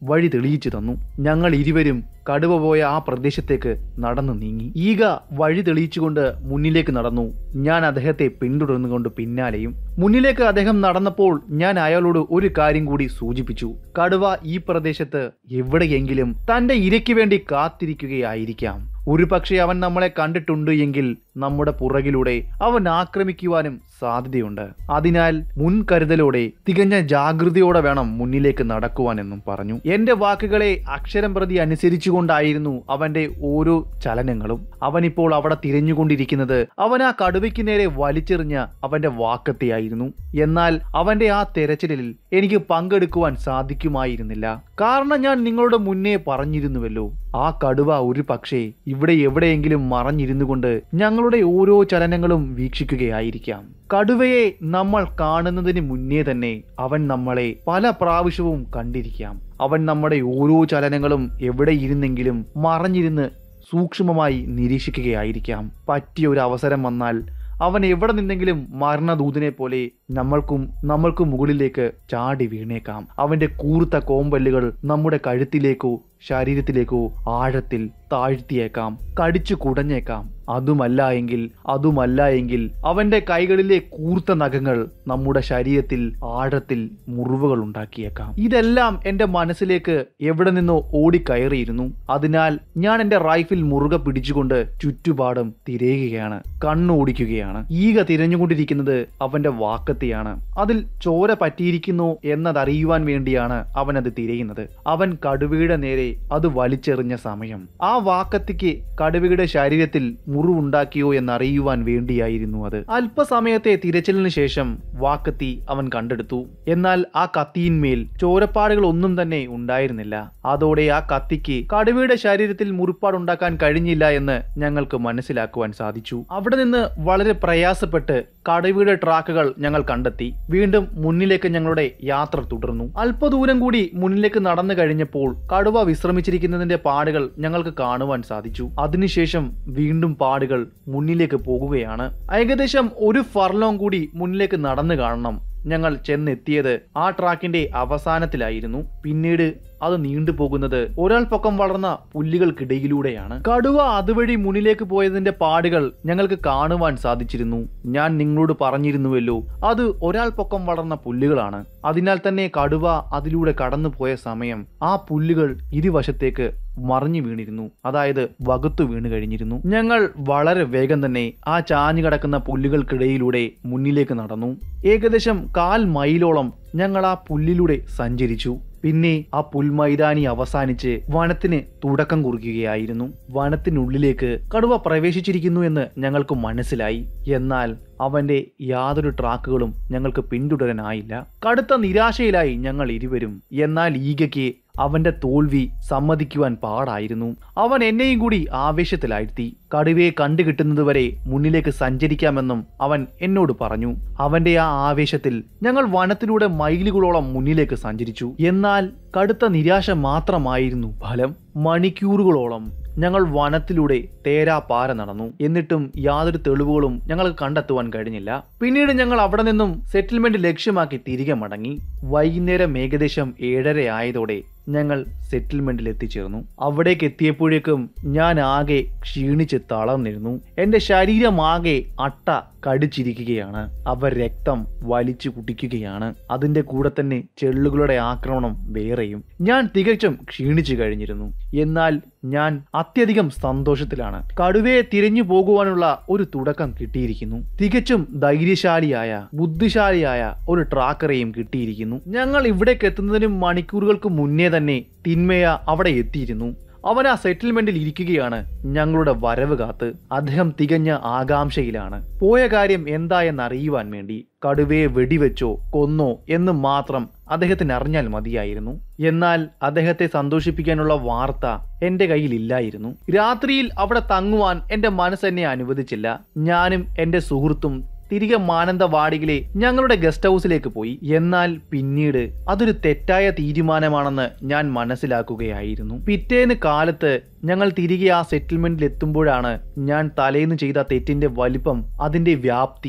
വഴി തെളിയിച്ചു തന്നു ഞങ്ങൾ ഇരുവരും കടുവ പോയ ആ പ്രദേശത്തേക്ക് നടന്നു നീങ്ങി ഈഗ വഴി തെളിയിച്ചുകൊണ്ട് മുന്നിലേക്ക് നടന്നു ഞാൻ അദ്ദേഹത്തെ പിന്തുടർന്നുകൊണ്ട് പിന്നാലെയും മുന്നിലേക്ക് അദ്ദേഹം നടന്നപ്പോൾ ഞാൻ അയാളോട് ഒരു കാര്യം കൂടി സൂചിപ്പിച്ചു കടുവ ഈ പ്രദേശത്ത് എവിടെയെങ്കിലും തന്റെ ഇരയ്ക്ക് വേണ്ടി കാത്തിരിക്കുകയായിരിക്കാം ഒരു പക്ഷേ അവൻ നമ്മളെ കണ്ടിട്ടുണ്ട് എങ്കിൽ നമ്മുടെ പുറകിലൂടെ അവൻ ആക്രമിക്കുവാനും സാധ്യതയുണ്ട് അതിനാൽ മുൻകരുതലോടെ തികഞ്ഞ ജാഗ്രതയോടെ വേണം മുന്നിലേക്ക് നടക്കുവാനെന്നും പറഞ്ഞു എന്റെ വാക്കുകളെ അക്ഷരം പ്രതി അനുസരിച്ചുകൊണ്ടായിരുന്നു അവന്റെ ഓരോ ചലനങ്ങളും അവനിപ്പോൾ അവിടെ തിരഞ്ഞുകൊണ്ടിരിക്കുന്നത് അവൻ ആ കടുവയ്ക്ക് നേരെ വലിച്ചെറിഞ്ഞ അവന്റെ വാക്കത്തെയായിരുന്നു എന്നാൽ അവന്റെ ആ തെരച്ചിലിൽ എനിക്ക് പങ്കെടുക്കുവാൻ സാധിക്കുമായിരുന്നില്ല കാരണം ഞാൻ നിങ്ങളോട് മുന്നേ പറഞ്ഞിരുന്നുവല്ലോ ആ കടുവ ഒരു പക്ഷേ ഇവിടെ എവിടെയെങ്കിലും മറഞ്ഞിരുന്നു കൊണ്ട് ഞങ്ങളുടെ ഓരോ ചലനങ്ങളും വീക്ഷിക്കുകയായിരിക്കാം കടുവയെ നമ്മൾ കാണുന്നതിന് മുന്നേ തന്നെ അവൻ നമ്മളെ പല പ്രാവശ്യവും കണ്ടിരിക്കാം അവൻ നമ്മുടെ ഓരോ ചലനങ്ങളും എവിടെ ഇരുന്നെങ്കിലും മറഞ്ഞിരുന്ന് സൂക്ഷ്മമായി നിരീക്ഷിക്കുകയായിരിക്കാം പറ്റിയ ഒരു അവസരം വന്നാൽ അവൻ എവിടെ നിന്നെങ്കിലും മരണദൂതനെ പോലെ നമ്മൾക്കും നമ്മൾക്കും മുകളിലേക്ക് ചാടി വീണേക്കാം അവന്റെ കൂർത്ത കോമ്പല്ലുകൾ നമ്മുടെ കഴുത്തിലേക്കോ ശരീരത്തിലേക്കോ ആഴത്തിൽ താഴ്ത്തിയേക്കാം കടിച്ചു കുടഞ്ഞേക്കാം അതുമല്ല എങ്കിൽ അതുമല്ല എങ്കിൽ അവന്റെ കൈകളിലെ കൂർത്ത നഖങ്ങൾ നമ്മുടെ ശരീരത്തിൽ ആഴത്തിൽ മുറിവുകൾ ഉണ്ടാക്കിയേക്കാം ഇതെല്ലാം എന്റെ മനസ്സിലേക്ക് എവിടെ നിന്നോ ഓടിക്കയറിയിരുന്നു അതിനാൽ ഞാൻ എന്റെ റൈഫിൽ മുറുകെ പിടിച്ചുകൊണ്ട് ചുറ്റുപാടും തിരയുകയാണ് കണ്ണോടിക്കുകയാണ് ഈഗ തിരഞ്ഞുകൊണ്ടിരിക്കുന്നത് അവന്റെ വാക്കത്തെയാണ് അതിൽ ചോര പറ്റിയിരിക്കുന്നു എന്നതറിയുവാൻ വേണ്ടിയാണ് അവൻ അത് തിരയുന്നത് അവൻ കടുവയുടെ നേരെ അത് വലിച്ചെറിഞ്ഞ സമയം ആ വാക്കത്തിക്ക് കടുവയുടെ ശരീരത്തിൽ മുറിവുണ്ടാക്കിയോ എന്നറിയുവാൻ വേണ്ടിയായിരുന്നു അത് അല്പസമയത്തെ തിരച്ചിലിന് ശേഷം വാക്കത്തി അവൻ കണ്ടെടുത്തു എന്നാൽ ആ കത്തിയിന്മേൽ ചോരപ്പാടുകൾ ഒന്നും തന്നെ ഉണ്ടായിരുന്നില്ല അതോടെ ആ കത്തിക്ക് കടുവയുടെ ശരീരത്തിൽ മുറിപ്പാടുണ്ടാക്കാൻ കഴിഞ്ഞില്ല എന്ന് ഞങ്ങൾക്ക് മനസ്സിലാക്കുവാൻ സാധിച്ചു അവിടെ നിന്ന് വളരെ പ്രയാസപ്പെട്ട് കടുവയുടെ ട്രാക്കുകൾ ഞങ്ങൾ കണ്ടെത്തി വീണ്ടും മുന്നിലേക്ക് ഞങ്ങളുടെ യാത്ര തുടർന്നു അല്പദൂരം കൂടി മുന്നിലേക്ക് നടന്നു കഴിഞ്ഞപ്പോൾ കടുവ വിശ്രമിച്ചിരിക്കുന്നതിന്റെ പാടുകൾ ഞങ്ങൾക്ക് കാണുവാൻ സാധിച്ചു അതിനുശേഷം വീണ്ടും പാടുകൾ മുന്നിലേക്ക് പോകുകയാണ് ഏകദേശം ഒരു ഫർലോങ് കൂടി മുന്നിലേക്ക് നടന്നു കാണണം ഞങ്ങൾ ചെന്നെത്തിയത് ആ ട്രാക്കിന്റെ അവസാനത്തിലായിരുന്നു പിന്നീട് അത് നീണ്ടുപോകുന്നത് ഒരാൾ പൊക്കം വളർന്ന പുല്ലുകൾക്കിടയിലൂടെയാണ് കടുവ അതുവഴി മുന്നിലേക്ക് പോയതിന്റെ പാടുകൾ ഞങ്ങൾക്ക് കാണുവാൻ സാധിച്ചിരുന്നു ഞാൻ നിങ്ങളോട് പറഞ്ഞിരുന്നുവല്ലോ അത് ഒരാൾ പൊക്കം വളർന്ന പുല്ലുകളാണ് അതിനാൽ തന്നെ കടുവ അതിലൂടെ കടന്നുപോയ സമയം ആ പുല്ലുകൾ ഇരുവശത്തേക്ക് മറിഞ്ഞു വീണിരുന്നു അതായത് വകുത്തു വീണ് കഴിഞ്ഞിരുന്നു ഞങ്ങൾ വളരെ വേഗം തന്നെ ആ ചാഞ്ഞു കിടക്കുന്ന പുല്ലുകൾക്കിടയിലൂടെ മുന്നിലേക്ക് നടന്നു ഏകദേശം കാൽ മൈലോളം ഞങ്ങൾ ആ പുല്ലിലൂടെ സഞ്ചരിച്ചു പിന്നെ ആ പുൽമൈതാനി അവസാനിച്ച് വനത്തിന് തുടക്കം കുറിക്കുകയായിരുന്നു വനത്തിനുള്ളിലേക്ക് കടുവ പ്രവേശിച്ചിരിക്കുന്നു എന്ന് ഞങ്ങൾക്ക് മനസ്സിലായി എന്നാൽ അവന്റെ യാതൊരു ട്രാക്കുകളും ഞങ്ങൾക്ക് പിന്തുടരാനായില്ല കടുത്ത നിരാശയിലായി ഞങ്ങൾ ഇരുവരും എന്നാൽ ഈഗയ്ക്ക് അവന്റെ തോൽവി സമ്മതിക്കുവാൻ പാടായിരുന്നു അവൻ എന്നെയും കൂടി ആവേശത്തിലാഴ്ത്തി കടുവയെ കണ്ടുകിട്ടുന്നതുവരെ മുന്നിലേക്ക് സഞ്ചരിക്കാമെന്നും അവൻ എന്നോട് പറഞ്ഞു അവന്റെ ആ ആവേശത്തിൽ ഞങ്ങൾ വനത്തിലൂടെ മൈലുകളോളം മുന്നിലേക്ക് സഞ്ചരിച്ചു എന്നാൽ കടുത്ത നിരാശ മാത്രമായിരുന്നു ഫലം മണിക്കൂറുകളോളം ഞങ്ങൾ വനത്തിലൂടെ തേരാപാര നടന്നു എന്നിട്ടും യാതൊരു തെളിവുകളും ഞങ്ങൾക്ക് കണ്ടെത്തുവാൻ കഴിഞ്ഞില്ല പിന്നീട് ഞങ്ങൾ അവിടെ നിന്നും സെറ്റിൽമെന്റ് ലക്ഷ്യമാക്കി തിരികെ മടങ്ങി വൈകുന്നേരം ഏകദേശം ഏഴര ആയതോടെ ഞങ്ങൾ സെറ്റിൽമെന്റിൽ എത്തിച്ചേർന്നു അവിടേക്ക് എത്തിയപ്പോഴേക്കും ഞാൻ ആകെ ക്ഷീണിച്ച് തളർന്നിരുന്നു എന്റെ ശരീരം ആകെ അട്ട കടിച്ചിരിക്കുകയാണ് അവർ രക്തം വലിച്ചു കുടിക്കുകയാണ് അതിന്റെ കൂടെ തന്നെ ചെള്ളുകളുടെ ആക്രമണം വേറെയും ഞാൻ തികച്ചും ക്ഷീണിച്ചു കഴിഞ്ഞിരുന്നു എന്നാൽ ഞാൻ അത്യധികം സന്തോഷത്തിലാണ് കടുവയെ തിരിഞ്ഞു പോകുവാനുള്ള ഒരു തുടക്കം കിട്ടിയിരിക്കുന്നു തികച്ചും ധൈര്യശാലിയായ ബുദ്ധിശാലിയായ ഒരു ട്രാക്കറെയും കിട്ടിയിരിക്കുന്നു ഞങ്ങൾ ഇവിടേക്ക് എത്തുന്നതിനും മണിക്കൂറുകൾക്ക് മുന്നേ തന്നെ തിന്മയ അവിടെ എത്തിയിരുന്നു അവൻ ആ സെറ്റിൽമെന്റിൽ ഇരിക്കുകയാണ് ഞങ്ങളുടെ വരവ് കാത്ത് അദ്ദേഹം തികഞ്ഞ ആകാംക്ഷയിലാണ് പോയ കാര്യം എന്തായെന്ന് അറിയുവാൻ വേണ്ടി കടുവയെ വെടിവെച്ചോ കൊന്നോ എന്ന് മാത്രം അദ്ദേഹത്തിന് അറിഞ്ഞാൽ മതിയായിരുന്നു എന്നാൽ അദ്ദേഹത്തെ സന്തോഷിപ്പിക്കാനുള്ള വാർത്ത എന്റെ കയ്യിൽ ഇല്ലായിരുന്നു രാത്രിയിൽ അവിടെ തങ്ങുവാൻ എന്റെ മനസ്സ് എന്നെ അനുവദിച്ചില്ല ഞാനും എന്റെ സുഹൃത്തും തിരികെ മാനന്തവാടിയിലെ ഞങ്ങളുടെ ഗസ്റ്റ് ഹൗസിലേക്ക് പോയി എന്നാൽ പിന്നീട് അതൊരു തെറ്റായ തീരുമാനമാണെന്ന് ഞാൻ മനസ്സിലാക്കുകയായിരുന്നു പിറ്റേന്ന് കാലത്ത് ഞങ്ങൾ തിരികെ ആ സെറ്റിൽമെന്റിൽ എത്തുമ്പോഴാണ് ഞാൻ തലേന്ന് ചെയ്ത തെറ്റിന്റെ വലിപ്പം അതിന്റെ വ്യാപ്തി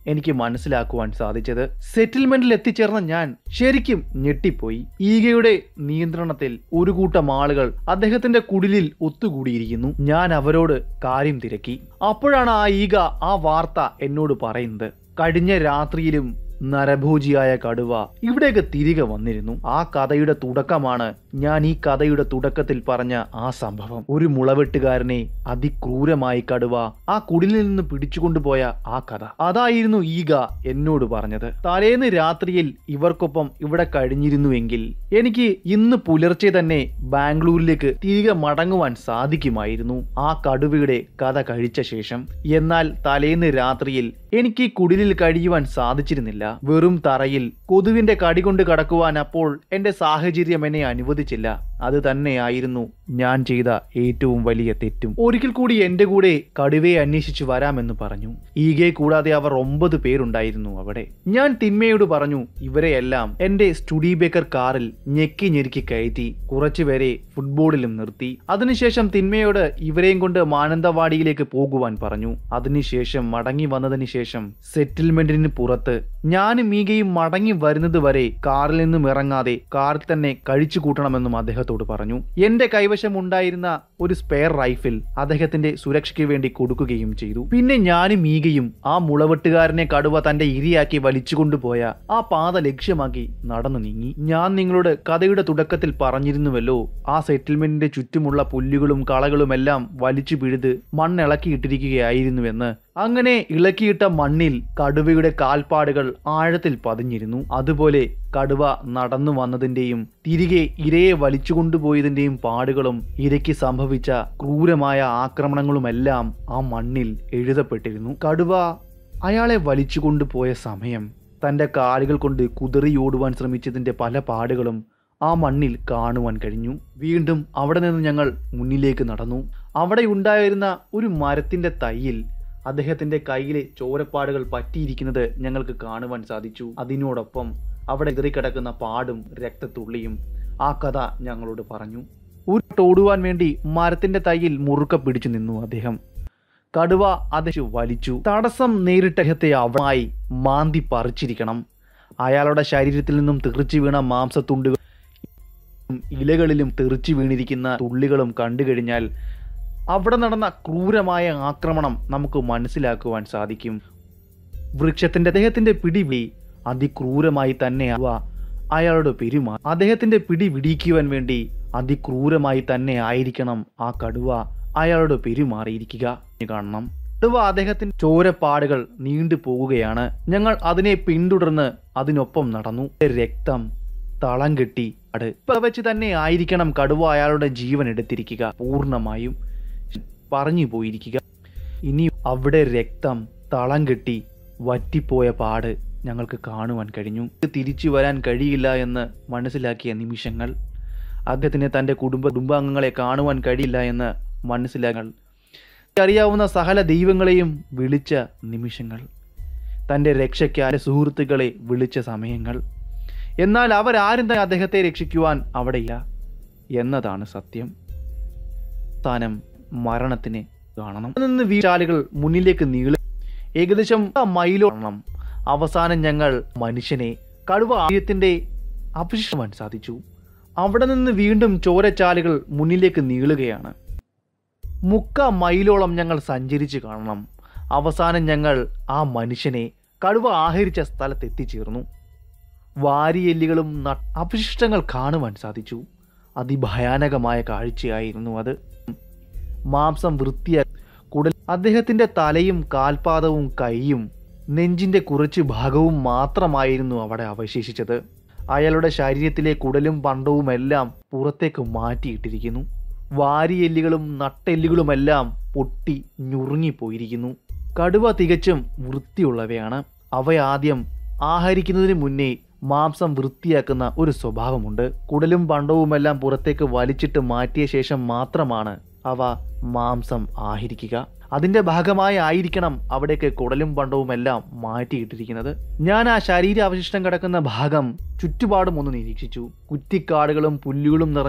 എനിക്ക് മനസ്സിലാക്കുവാൻ സാധിച്ചത് സെറ്റിൽമെന്റിൽ എത്തിച്ചേർന്ന ഞാൻ ശരിക്കും ഞെട്ടിപ്പോയി ഈഗയുടെ നിയന്ത്രണത്തിൽ ഒരു കൂട്ടം ആളുകൾ അദ്ദേഹത്തിന്റെ കുടിലിൽ ഒത്തുകൂടിയിരിക്കുന്നു ഞാൻ അവരോട് കാര്യം തിരക്കി അപ്പോഴാണ് ആ ഈഗ ആ വാർത്ത എന്നോട് പറയുന്നത് കഴിഞ്ഞ രാത്രിയിലും നരഭോജിയായ കടുവ ഇവിടേക്ക് തിരികെ വന്നിരുന്നു ആ കഥയുടെ തുടക്കമാണ് ഞാൻ ഈ കഥയുടെ തുടക്കത്തിൽ പറഞ്ഞ ആ സംഭവം ഒരു മുളവെട്ടുകാരനെ അതിക്രൂരമായി കടുവ ആ കുടിലിൽ നിന്ന് പിടിച്ചുകൊണ്ടുപോയ ആ കഥ അതായിരുന്നു ഈഗ എന്നോട് പറഞ്ഞത് തലേന്ന് രാത്രിയിൽ ഇവർക്കൊപ്പം ഇവിടെ കഴിഞ്ഞിരുന്നുവെങ്കിൽ എനിക്ക് ഇന്ന് പുലർച്ചെ തന്നെ ബാംഗ്ലൂരിലേക്ക് തിരികെ മടങ്ങുവാൻ സാധിക്കുമായിരുന്നു ആ കടുവയുടെ കഥ കഴിച്ച ശേഷം എന്നാൽ തലേന്ന് രാത്രിയിൽ എനിക്ക് ഈ കുടിലിൽ കഴിയുവാൻ സാധിച്ചിരുന്നില്ല വെറും തറയിൽ കൊതുവിന്റെ കടി കൊണ്ട് കടക്കുവാൻ അപ്പോൾ എന്റെ സാഹചര്യം എന്നെ അനുവദിച്ചില്ല അത് തന്നെയായിരുന്നു ഞാൻ ചെയ്ത ഏറ്റവും വലിയ തെറ്റും ഒരിക്കൽ കൂടി എന്റെ കൂടെ കടുവയെ അന്വേഷിച്ചു വരാമെന്ന് പറഞ്ഞു ഈഗെ കൂടാതെ അവർ ഒമ്പത് പേരുണ്ടായിരുന്നു അവിടെ ഞാൻ തിന്മയോട് പറഞ്ഞു ഇവരെയെല്ലാം എന്റെ സ്റ്റുഡി ബേക്കർ കാറിൽ ഞെക്കി ഞെരുക്കി കയറ്റി കുറച്ചുപേരെ ഫുട്ബോളിലും നിർത്തി അതിനുശേഷം തിന്മയോട് ഇവരെയും കൊണ്ട് മാനന്തവാടിയിലേക്ക് പോകുവാൻ പറഞ്ഞു അതിനുശേഷം മടങ്ങി വന്നതിന് ശേഷം സെറ്റിൽമെന്റിന് പുറത്ത് ഞാനും മീകയും മടങ്ങി വരുന്നത് വരെ കാറിൽ നിന്നും ഇറങ്ങാതെ കാറിൽ തന്നെ കഴിച്ചു കൂട്ടണമെന്നും അദ്ദേഹത്തോട് പറഞ്ഞു എന്റെ കൈവശം ഉണ്ടായിരുന്ന ഒരു സ്പെയർ റൈഫിൽ അദ്ദേഹത്തിന്റെ സുരക്ഷയ്ക്ക് വേണ്ടി കൊടുക്കുകയും ചെയ്തു പിന്നെ ഞാനും മീകയും ആ മുളവെട്ടുകാരനെ കടുവ തന്റെ ഇരിയാക്കി വലിച്ചുകൊണ്ടുപോയ ആ പാത ലക്ഷ്യമാക്കി നടന്നു നീങ്ങി ഞാൻ നിങ്ങളോട് കഥയുടെ തുടക്കത്തിൽ പറഞ്ഞിരുന്നുവല്ലോ ആ സെറ്റിൽമെന്റിന്റെ ചുറ്റുമുള്ള പുല്ലുകളും കളകളും എല്ലാം വലിച്ചു പിഴുത് മണ്ണിളക്കിയിട്ടിരിക്കുകയായിരുന്നുവെന്ന് അങ്ങനെ ഇളക്കിയിട്ട മണ്ണിൽ കടുവയുടെ കാൽപ്പാടുകൾ ആഴത്തിൽ പതിഞ്ഞിരുന്നു അതുപോലെ കടുവ നടന്നു വന്നതിന്റെയും തിരികെ ഇരയെ വലിച്ചുകൊണ്ടുപോയതിന്റെയും പാടുകളും ഇരയ്ക്ക് സംഭവിച്ച ക്രൂരമായ ആക്രമണങ്ങളുമെല്ലാം ആ മണ്ണിൽ എഴുതപ്പെട്ടിരുന്നു കടുവ അയാളെ വലിച്ചുകൊണ്ടുപോയ സമയം തന്റെ കാലുകൾ കൊണ്ട് കുതിറിയോടുവാൻ ശ്രമിച്ചതിന്റെ പല പാടുകളും ആ മണ്ണിൽ കാണുവാൻ കഴിഞ്ഞു വീണ്ടും അവിടെ നിന്ന് ഞങ്ങൾ മുന്നിലേക്ക് നടന്നു അവിടെ ഉണ്ടായിരുന്ന ഒരു മരത്തിന്റെ തൈയിൽ അദ്ദേഹത്തിന്റെ കയ്യിലെ ചോരപ്പാടുകൾ പറ്റിയിരിക്കുന്നത് ഞങ്ങൾക്ക് കാണുവാൻ സാധിച്ചു അതിനോടൊപ്പം അവിടെ എതിറിക്കിടക്കുന്ന പാടും രക്തത്തുള്ളിയും ആ കഥ ഞങ്ങളോട് പറഞ്ഞു ഉരുട്ടോടുവാൻ വേണ്ടി മരത്തിന്റെ തൈയിൽ മുറുക്ക പിടിച്ചു നിന്നു അദ്ദേഹം കടുവ അദ്ദേഹം വലിച്ചു തടസ്സം നേരിട്ട അദ്ദേഹത്തെ അവമായി മാന്തി പറിച്ചിരിക്കണം അയാളുടെ ശരീരത്തിൽ നിന്നും തെറിച്ചു വീണ മാംസത്തുണ്ടുകൾ ഇലകളിലും തെറിച്ചു വീണിരിക്കുന്ന തുള്ളികളും കണ്ടു കഴിഞ്ഞാൽ അവിടെ നടന്ന ക്രൂരമായ ആക്രമണം നമുക്ക് മനസ്സിലാക്കുവാൻ സാധിക്കും വൃക്ഷത്തിന്റെ അദ്ദേഹത്തിന്റെ പിടിവിളി അതിക്രൂരമായി തന്നെ അവ അയാളുടെ പെരുമാ അദ്ദേഹത്തിന്റെ പിടി വിടിക്കുവാൻ വേണ്ടി അതിക്രൂരമായി തന്നെ ആയിരിക്കണം ആ കടുവ അയാളുടെ പെരുമാറിയിരിക്കുക കാണണം കടുവ അദ്ദേഹത്തിന്റെ ചോരപ്പാടുകൾ നീണ്ടു പോകുകയാണ് ഞങ്ങൾ അതിനെ പിന്തുടർന്ന് അതിനൊപ്പം നടന്നു രക്തം തളം കെട്ടി അത് ഇപ്പൊ വെച്ച് തന്നെ ആയിരിക്കണം കടുവ അയാളുടെ ജീവൻ എടുത്തിരിക്കുക പൂർണ്ണമായും പറഞ്ഞു പോയിരിക്കുക ഇനി അവിടെ രക്തം തളം കെട്ടി വറ്റിപ്പോയ പാട് ഞങ്ങൾക്ക് കാണുവാൻ കഴിഞ്ഞു തിരിച്ചു വരാൻ കഴിയില്ല എന്ന് മനസ്സിലാക്കിയ നിമിഷങ്ങൾ അദ്ദേഹത്തിന് തൻ്റെ കുടുംബ കുടുംബാംഗങ്ങളെ കാണുവാൻ കഴിയില്ല എന്ന് മനസ്സിലാങ്ങൾ അറിയാവുന്ന സകല ദൈവങ്ങളെയും വിളിച്ച നിമിഷങ്ങൾ തൻ്റെ രക്ഷയ്ക്ക് ആരെ സുഹൃത്തുക്കളെ വിളിച്ച സമയങ്ങൾ എന്നാൽ അവരാരും തന്നെ അദ്ദേഹത്തെ രക്ഷിക്കുവാൻ അവിടെയില്ല എന്നതാണ് സത്യം സ്ഥാനം മരണത്തിന് കാണണം അവിടെ നിന്ന് വീശാലുകൾ മുന്നിലേക്ക് നീളി ഏകദേശം മൈലോണം അവസാനം ഞങ്ങൾ മനുഷ്യനെ കടുവ ആര്യത്തിന്റെ അപശിഷ്ടമാൻ സാധിച്ചു അവിടെ നിന്ന് വീണ്ടും ചോരച്ചാലുകൾ മുന്നിലേക്ക് നീളുകയാണ് മുക്ക മൈലോളം ഞങ്ങൾ സഞ്ചരിച്ച് കാണണം അവസാനം ഞങ്ങൾ ആ മനുഷ്യനെ കടുവ ആഹരിച്ച സ്ഥലത്ത് എത്തിച്ചേർന്നു വാരിയെല്ലുകളും ന- അവശിഷ്ടങ്ങൾ കാണുവാൻ സാധിച്ചു അതിഭയാനകമായ കാഴ്ചയായിരുന്നു അത് മാംസം വൃത്തിയാ കുടൽ അദ്ദേഹത്തിന്റെ തലയും കാൽപാദവും കൈയും നെഞ്ചിന്റെ കുറച്ച് ഭാഗവും മാത്രമായിരുന്നു അവിടെ അവശേഷിച്ചത് അയാളുടെ ശരീരത്തിലെ കുടലും പണ്ടവുമെല്ലാം പുറത്തേക്ക് മാറ്റിയിട്ടിരിക്കുന്നു വാരിയെല്ലുകളും നട്ടെല്ലുകളുമെല്ലാം പൊട്ടി ഞുറുങ്ങിപ്പോയിരിക്കുന്നു കടുവ തികച്ചും വൃത്തിയുള്ളവയാണ് അവയാദ്യം ആഹരിക്കുന്നതിന് മുന്നേ മാംസം വൃത്തിയാക്കുന്ന ഒരു സ്വഭാവമുണ്ട് കുടലും പണ്ടവുമെല്ലാം പുറത്തേക്ക് വലിച്ചിട്ട് മാറ്റിയ ശേഷം മാത്രമാണ് അവ മാംസം ആഹരിക്കുക അതിന്റെ ഭാഗമായി ആയിരിക്കണം അവിടേക്ക് കുടലും പണ്ടവുമെല്ലാം മാറ്റിയിട്ടിരിക്കുന്നത് ഞാൻ ആ ശരീരാവശിഷ്ടം കിടക്കുന്ന ഭാഗം ചുറ്റുപാടും ഒന്ന് നിരീക്ഷിച്ചു കുറ്റിക്കാടുകളും പുല്ലുകളും നിറഞ്ഞ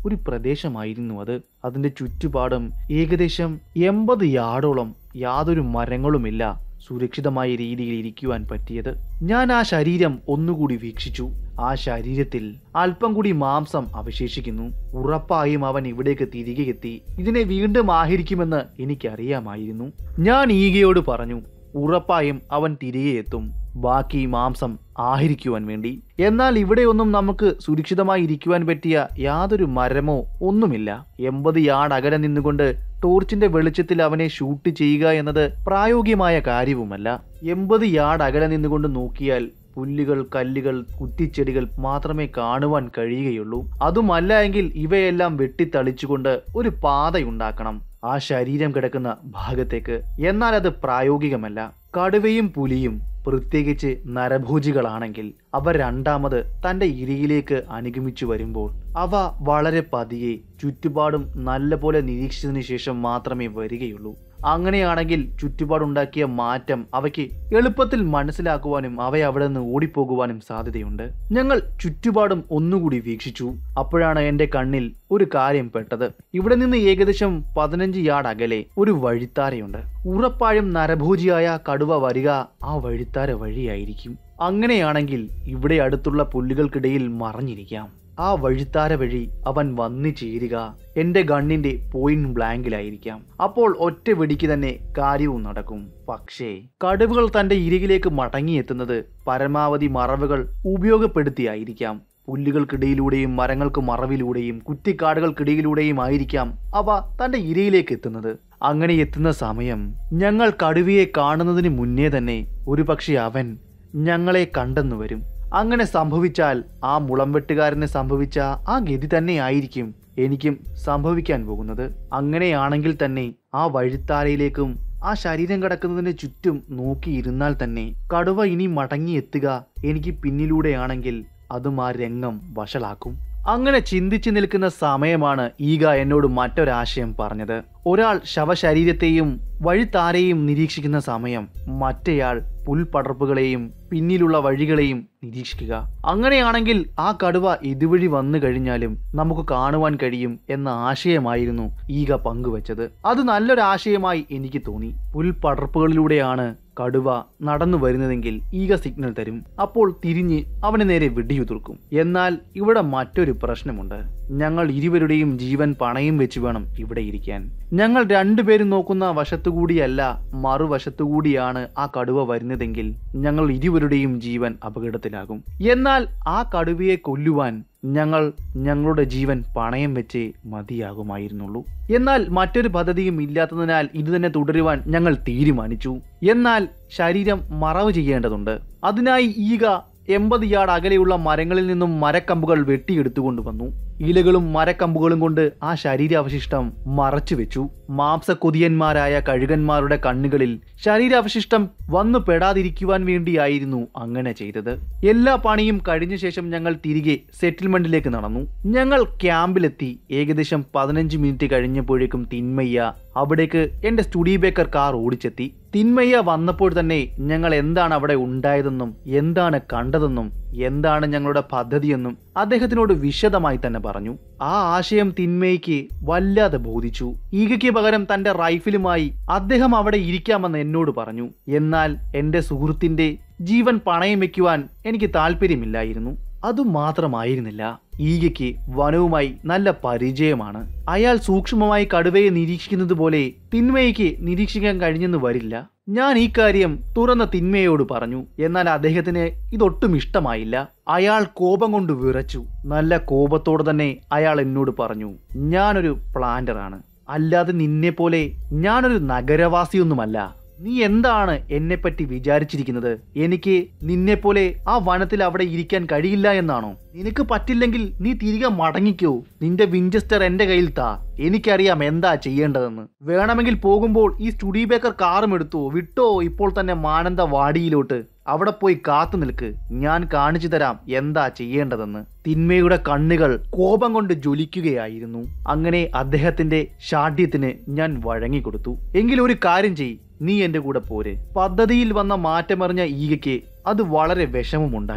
ഒരു പ്രദേശമായിരുന്നു അത് അതിന്റെ ചുറ്റുപാടും ഏകദേശം എൺപത് യാർഡോളം യാതൊരു മരങ്ങളുമില്ല സുരക്ഷിതമായ രീതിയിൽ ഇരിക്കുവാൻ പറ്റിയത് ഞാൻ ആ ശരീരം ഒന്നുകൂടി വീക്ഷിച്ചു ആ ശരീരത്തിൽ അല്പം കൂടി മാംസം അവശേഷിക്കുന്നു ഉറപ്പായും അവൻ ഇവിടേക്ക് തിരികെ എത്തി ഇതിനെ വീണ്ടും ആഹരിക്കുമെന്ന് എനിക്കറിയാമായിരുന്നു ഞാൻ ഈഗയോട് പറഞ്ഞു ഉറപ്പായും അവൻ തിരികെ എത്തും ബാക്കി മാംസം ആഹരിക്കുവാൻ വേണ്ടി എന്നാൽ ഇവിടെയൊന്നും നമുക്ക് സുരക്ഷിതമായി ഇരിക്കുവാൻ പറ്റിയ യാതൊരു മരമോ ഒന്നുമില്ല എൺപത് യാർഡ് അകലെ നിന്നുകൊണ്ട് ടോർച്ചിന്റെ വെളിച്ചത്തിൽ അവനെ ഷൂട്ട് ചെയ്യുക എന്നത് പ്രായോഗികമായ കാര്യവുമല്ല എൺപത് യാർഡ് അകലെ നിന്നുകൊണ്ട് നോക്കിയാൽ പുല്ലുകൾ കല്ലുകൾ കുറ്റിച്ചെടികൾ മാത്രമേ കാണുവാൻ കഴിയുകയുള്ളൂ അതുമല്ല എങ്കിൽ ഇവയെല്ലാം വെട്ടിത്തളിച്ചുകൊണ്ട് ഒരു പാതയുണ്ടാക്കണം ആ ശരീരം കിടക്കുന്ന ഭാഗത്തേക്ക് എന്നാൽ അത് പ്രായോഗികമല്ല കടുവയും പുലിയും പ്രത്യേകിച്ച് നരഭോജികളാണെങ്കിൽ അവ രണ്ടാമത് തന്റെ ഇരയിലേക്ക് അനുഗമിച്ചു വരുമ്പോൾ അവ വളരെ പതിയെ ചുറ്റുപാടും നല്ലപോലെ നിരീക്ഷിച്ചതിന് ശേഷം മാത്രമേ വരികയുള്ളൂ അങ്ങനെയാണെങ്കിൽ ചുറ്റുപാടുണ്ടാക്കിയ മാറ്റം അവയ്ക്ക് എളുപ്പത്തിൽ മനസ്സിലാക്കുവാനും അവയെ അവിടെ നിന്ന് ഓടിപ്പോകുവാനും സാധ്യതയുണ്ട് ഞങ്ങൾ ചുറ്റുപാടും ഒന്നുകൂടി വീക്ഷിച്ചു അപ്പോഴാണ് എന്റെ കണ്ണിൽ ഒരു കാര്യം പെട്ടത് ഇവിടെ നിന്ന് ഏകദേശം പതിനഞ്ച് യാർഡ് അകലെ ഒരു വഴിത്താരയുണ്ട് ഉറപ്പായും നരഭോജിയായ കടുവ വരിക ആ വഴിത്താര വഴിയായിരിക്കും അങ്ങനെയാണെങ്കിൽ ഇവിടെ അടുത്തുള്ള പുല്ലുകൾക്കിടയിൽ മറഞ്ഞിരിക്കാം ആ വഴിത്താര വഴി അവൻ വന്നു ചേരുക എന്റെ ഗണ്ണിന്റെ പോയിന്റ് ബ്ലാങ്കിലായിരിക്കാം അപ്പോൾ ഒറ്റ വെടിക്ക് തന്നെ കാര്യവും നടക്കും പക്ഷേ കടുവകൾ തന്റെ ഇരയിലേക്ക് മടങ്ങിയെത്തുന്നത് പരമാവധി മറവുകൾ ഉപയോഗപ്പെടുത്തിയായിരിക്കാം പുല്ലുകൾക്കിടയിലൂടെയും മരങ്ങൾക്ക് മറവിലൂടെയും കുറ്റിക്കാടുകൾക്കിടയിലൂടെയും ആയിരിക്കാം അവ തന്റെ ഇരയിലേക്ക് എത്തുന്നത് അങ്ങനെ എത്തുന്ന സമയം ഞങ്ങൾ കടുവയെ കാണുന്നതിന് മുന്നേ തന്നെ ഒരുപക്ഷെ അവൻ ഞങ്ങളെ കണ്ടെന്നു വരും അങ്ങനെ സംഭവിച്ചാൽ ആ മുളംവെട്ടുകാരന് സംഭവിച്ച ആ ഗതി തന്നെ ആയിരിക്കും എനിക്കും സംഭവിക്കാൻ പോകുന്നത് അങ്ങനെയാണെങ്കിൽ തന്നെ ആ വഴിത്താരയിലേക്കും ആ ശരീരം കിടക്കുന്നതിന് ചുറ്റും നോക്കിയിരുന്നാൽ തന്നെ കടുവ ഇനി മടങ്ങിയെത്തുക എനിക്ക് പിന്നിലൂടെയാണെങ്കിൽ അതും ആ രംഗം വഷളാക്കും അങ്ങനെ ചിന്തിച്ചു നിൽക്കുന്ന സമയമാണ് ഈഗ എന്നോട് മറ്റൊരാശയം പറഞ്ഞത് ഒരാൾ ശവശരീരത്തെയും വഴിത്താരെയും നിരീക്ഷിക്കുന്ന സമയം മറ്റേയാൾ പുൽപടർപ്പുകളെയും പിന്നിലുള്ള വഴികളെയും നിരീക്ഷിക്കുക അങ്ങനെയാണെങ്കിൽ ആ കടുവ ഇതുവഴി വന്നു കഴിഞ്ഞാലും നമുക്ക് കാണുവാൻ കഴിയും എന്ന ആശയമായിരുന്നു ഈഗ പങ്കുവച്ചത് അത് നല്ലൊരു ആശയമായി എനിക്ക് തോന്നി പുൽപടർപ്പുകളിലൂടെയാണ് കടുവ നടന്നു വരുന്നതെങ്കിൽ ഈഗ സിഗ്നൽ തരും അപ്പോൾ തിരിഞ്ഞ് അവന് നേരെ വെടിയുതിർക്കും എന്നാൽ ഇവിടെ മറ്റൊരു പ്രശ്നമുണ്ട് ഞങ്ങൾ ഇരുവരുടെയും ജീവൻ പണയം വെച്ച് വേണം ഇവിടെ ഇരിക്കാൻ ഞങ്ങൾ രണ്ടുപേരും നോക്കുന്ന വശത്തുകൂടിയല്ല മറുവശത്തുകൂടിയാണ് ആ കടുവ വരുന്നതെങ്കിൽ ഞങ്ങൾ ഇരുവരുടെയും ജീവൻ അപകടത്തിലാകും എന്നാൽ ആ കടുവയെ കൊല്ലുവാൻ ഞങ്ങൾ ഞങ്ങളുടെ ജീവൻ പണയം വെച്ചേ മതിയാകുമായിരുന്നുള്ളൂ എന്നാൽ മറ്റൊരു പദ്ധതിയും ഇല്ലാത്തതിനാൽ ഇതുതന്നെ തുടരുവാൻ ഞങ്ങൾ തീരുമാനിച്ചു എന്നാൽ ശരീരം മറവ് ചെയ്യേണ്ടതുണ്ട് അതിനായി ഈഗ എൺപത് യാർഡ് അകലെയുള്ള മരങ്ങളിൽ നിന്നും മരക്കമ്പുകൾ വെട്ടിയെടുത്തുകൊണ്ടുവന്നു ഇലകളും മരക്കമ്പുകളും കൊണ്ട് ആ ശരീരാവശിഷ്ടം മറച്ചു വെച്ചു മാംസക്കൊതിയന്മാരായ കഴുകന്മാരുടെ കണ്ണുകളിൽ ശരീരാവശിഷ്ടം വന്നു പെടാതിരിക്കുവാൻ വേണ്ടിയായിരുന്നു അങ്ങനെ ചെയ്തത് എല്ലാ പണിയും കഴിഞ്ഞ ശേഷം ഞങ്ങൾ തിരികെ സെറ്റിൽമെന്റിലേക്ക് നടന്നു ഞങ്ങൾ ക്യാമ്പിലെത്തി ഏകദേശം പതിനഞ്ച് മിനിറ്റ് കഴിഞ്ഞപ്പോഴേക്കും തിന്മയ്യ അവിടേക്ക് എന്റെ സ്റ്റുഡി ബേക്കർ കാർ ഓടിച്ചെത്തി തിന്മയ്യ വന്നപ്പോൾ തന്നെ ഞങ്ങൾ എന്താണ് അവിടെ ഉണ്ടായതെന്നും എന്താണ് കണ്ടതെന്നും എന്താണ് ഞങ്ങളുടെ പദ്ധതിയെന്നും അദ്ദേഹത്തിനോട് വിശദമായി തന്നെ പറഞ്ഞു ആ ആശയം തിന്മയ്ക്ക് വല്ലാതെ ബോധിച്ചു ഈഗയ്ക്ക് പകരം തന്റെ റൈഫിലുമായി അദ്ദേഹം അവിടെ ഇരിക്കാമെന്ന് എന്നോട് പറഞ്ഞു എന്നാൽ എന്റെ സുഹൃത്തിന്റെ ജീവൻ പണയം വെക്കുവാൻ എനിക്ക് താല്പര്യമില്ലായിരുന്നു അതുമാത്രമായിരുന്നില്ല ഈഗയ്ക്ക് വനവുമായി നല്ല പരിചയമാണ് അയാൾ സൂക്ഷ്മമായി കടുവയെ നിരീക്ഷിക്കുന്നത് പോലെ തിന്മയ്ക്ക് നിരീക്ഷിക്കാൻ കഴിഞ്ഞെന്ന് വരില്ല ഞാൻ ഈ കാര്യം തുറന്ന തിന്മയോട് പറഞ്ഞു എന്നാൽ അദ്ദേഹത്തിന് ഇതൊട്ടും ഇഷ്ടമായില്ല അയാൾ കോപം കൊണ്ട് വിറച്ചു നല്ല കോപത്തോടെ തന്നെ അയാൾ എന്നോട് പറഞ്ഞു ഞാനൊരു പ്ലാന്ററാണ് അല്ലാതെ നിന്നെ പോലെ ഞാനൊരു നഗരവാസിയൊന്നുമല്ല നീ എന്താണ് എന്നെപ്പറ്റി വിചാരിച്ചിരിക്കുന്നത് എനിക്ക് നിന്നെപ്പോലെ ആ വനത്തിൽ അവിടെ ഇരിക്കാൻ കഴിയില്ല എന്നാണോ നിനക്ക് പറ്റില്ലെങ്കിൽ നീ തിരികെ മടങ്ങിക്കോ നിന്റെ വിഞ്ചസ്റ്റർ എന്റെ കയ്യിൽ താ എനിക്കറിയാം എന്താ ചെയ്യേണ്ടതെന്ന് വേണമെങ്കിൽ പോകുമ്പോൾ ഈ സ്റ്റുഡി ബേക്കർ കാറും എടുത്തോ വിട്ടോ ഇപ്പോൾ തന്നെ മാനന്ത വാടിയിലോട്ട് അവിടെ പോയി കാത്തു നിൽക്ക് ഞാൻ കാണിച്ചു തരാം എന്താ ചെയ്യേണ്ടതെന്ന് തിന്മയുടെ കണ്ണുകൾ കോപം കൊണ്ട് ജ്വലിക്കുകയായിരുന്നു അങ്ങനെ അദ്ദേഹത്തിന്റെ ഷാഠ്യത്തിന് ഞാൻ വഴങ്ങിക്കൊടുത്തു എങ്കിൽ ഒരു കാര്യം ചെയ് നീ എന്റെ കൂടെ പോരെ പദ്ധതിയിൽ വന്ന മാറ്റമറിഞ്ഞ ഈഗയ്ക്ക് അത് വളരെ വിഷമമുണ്ടാക്കി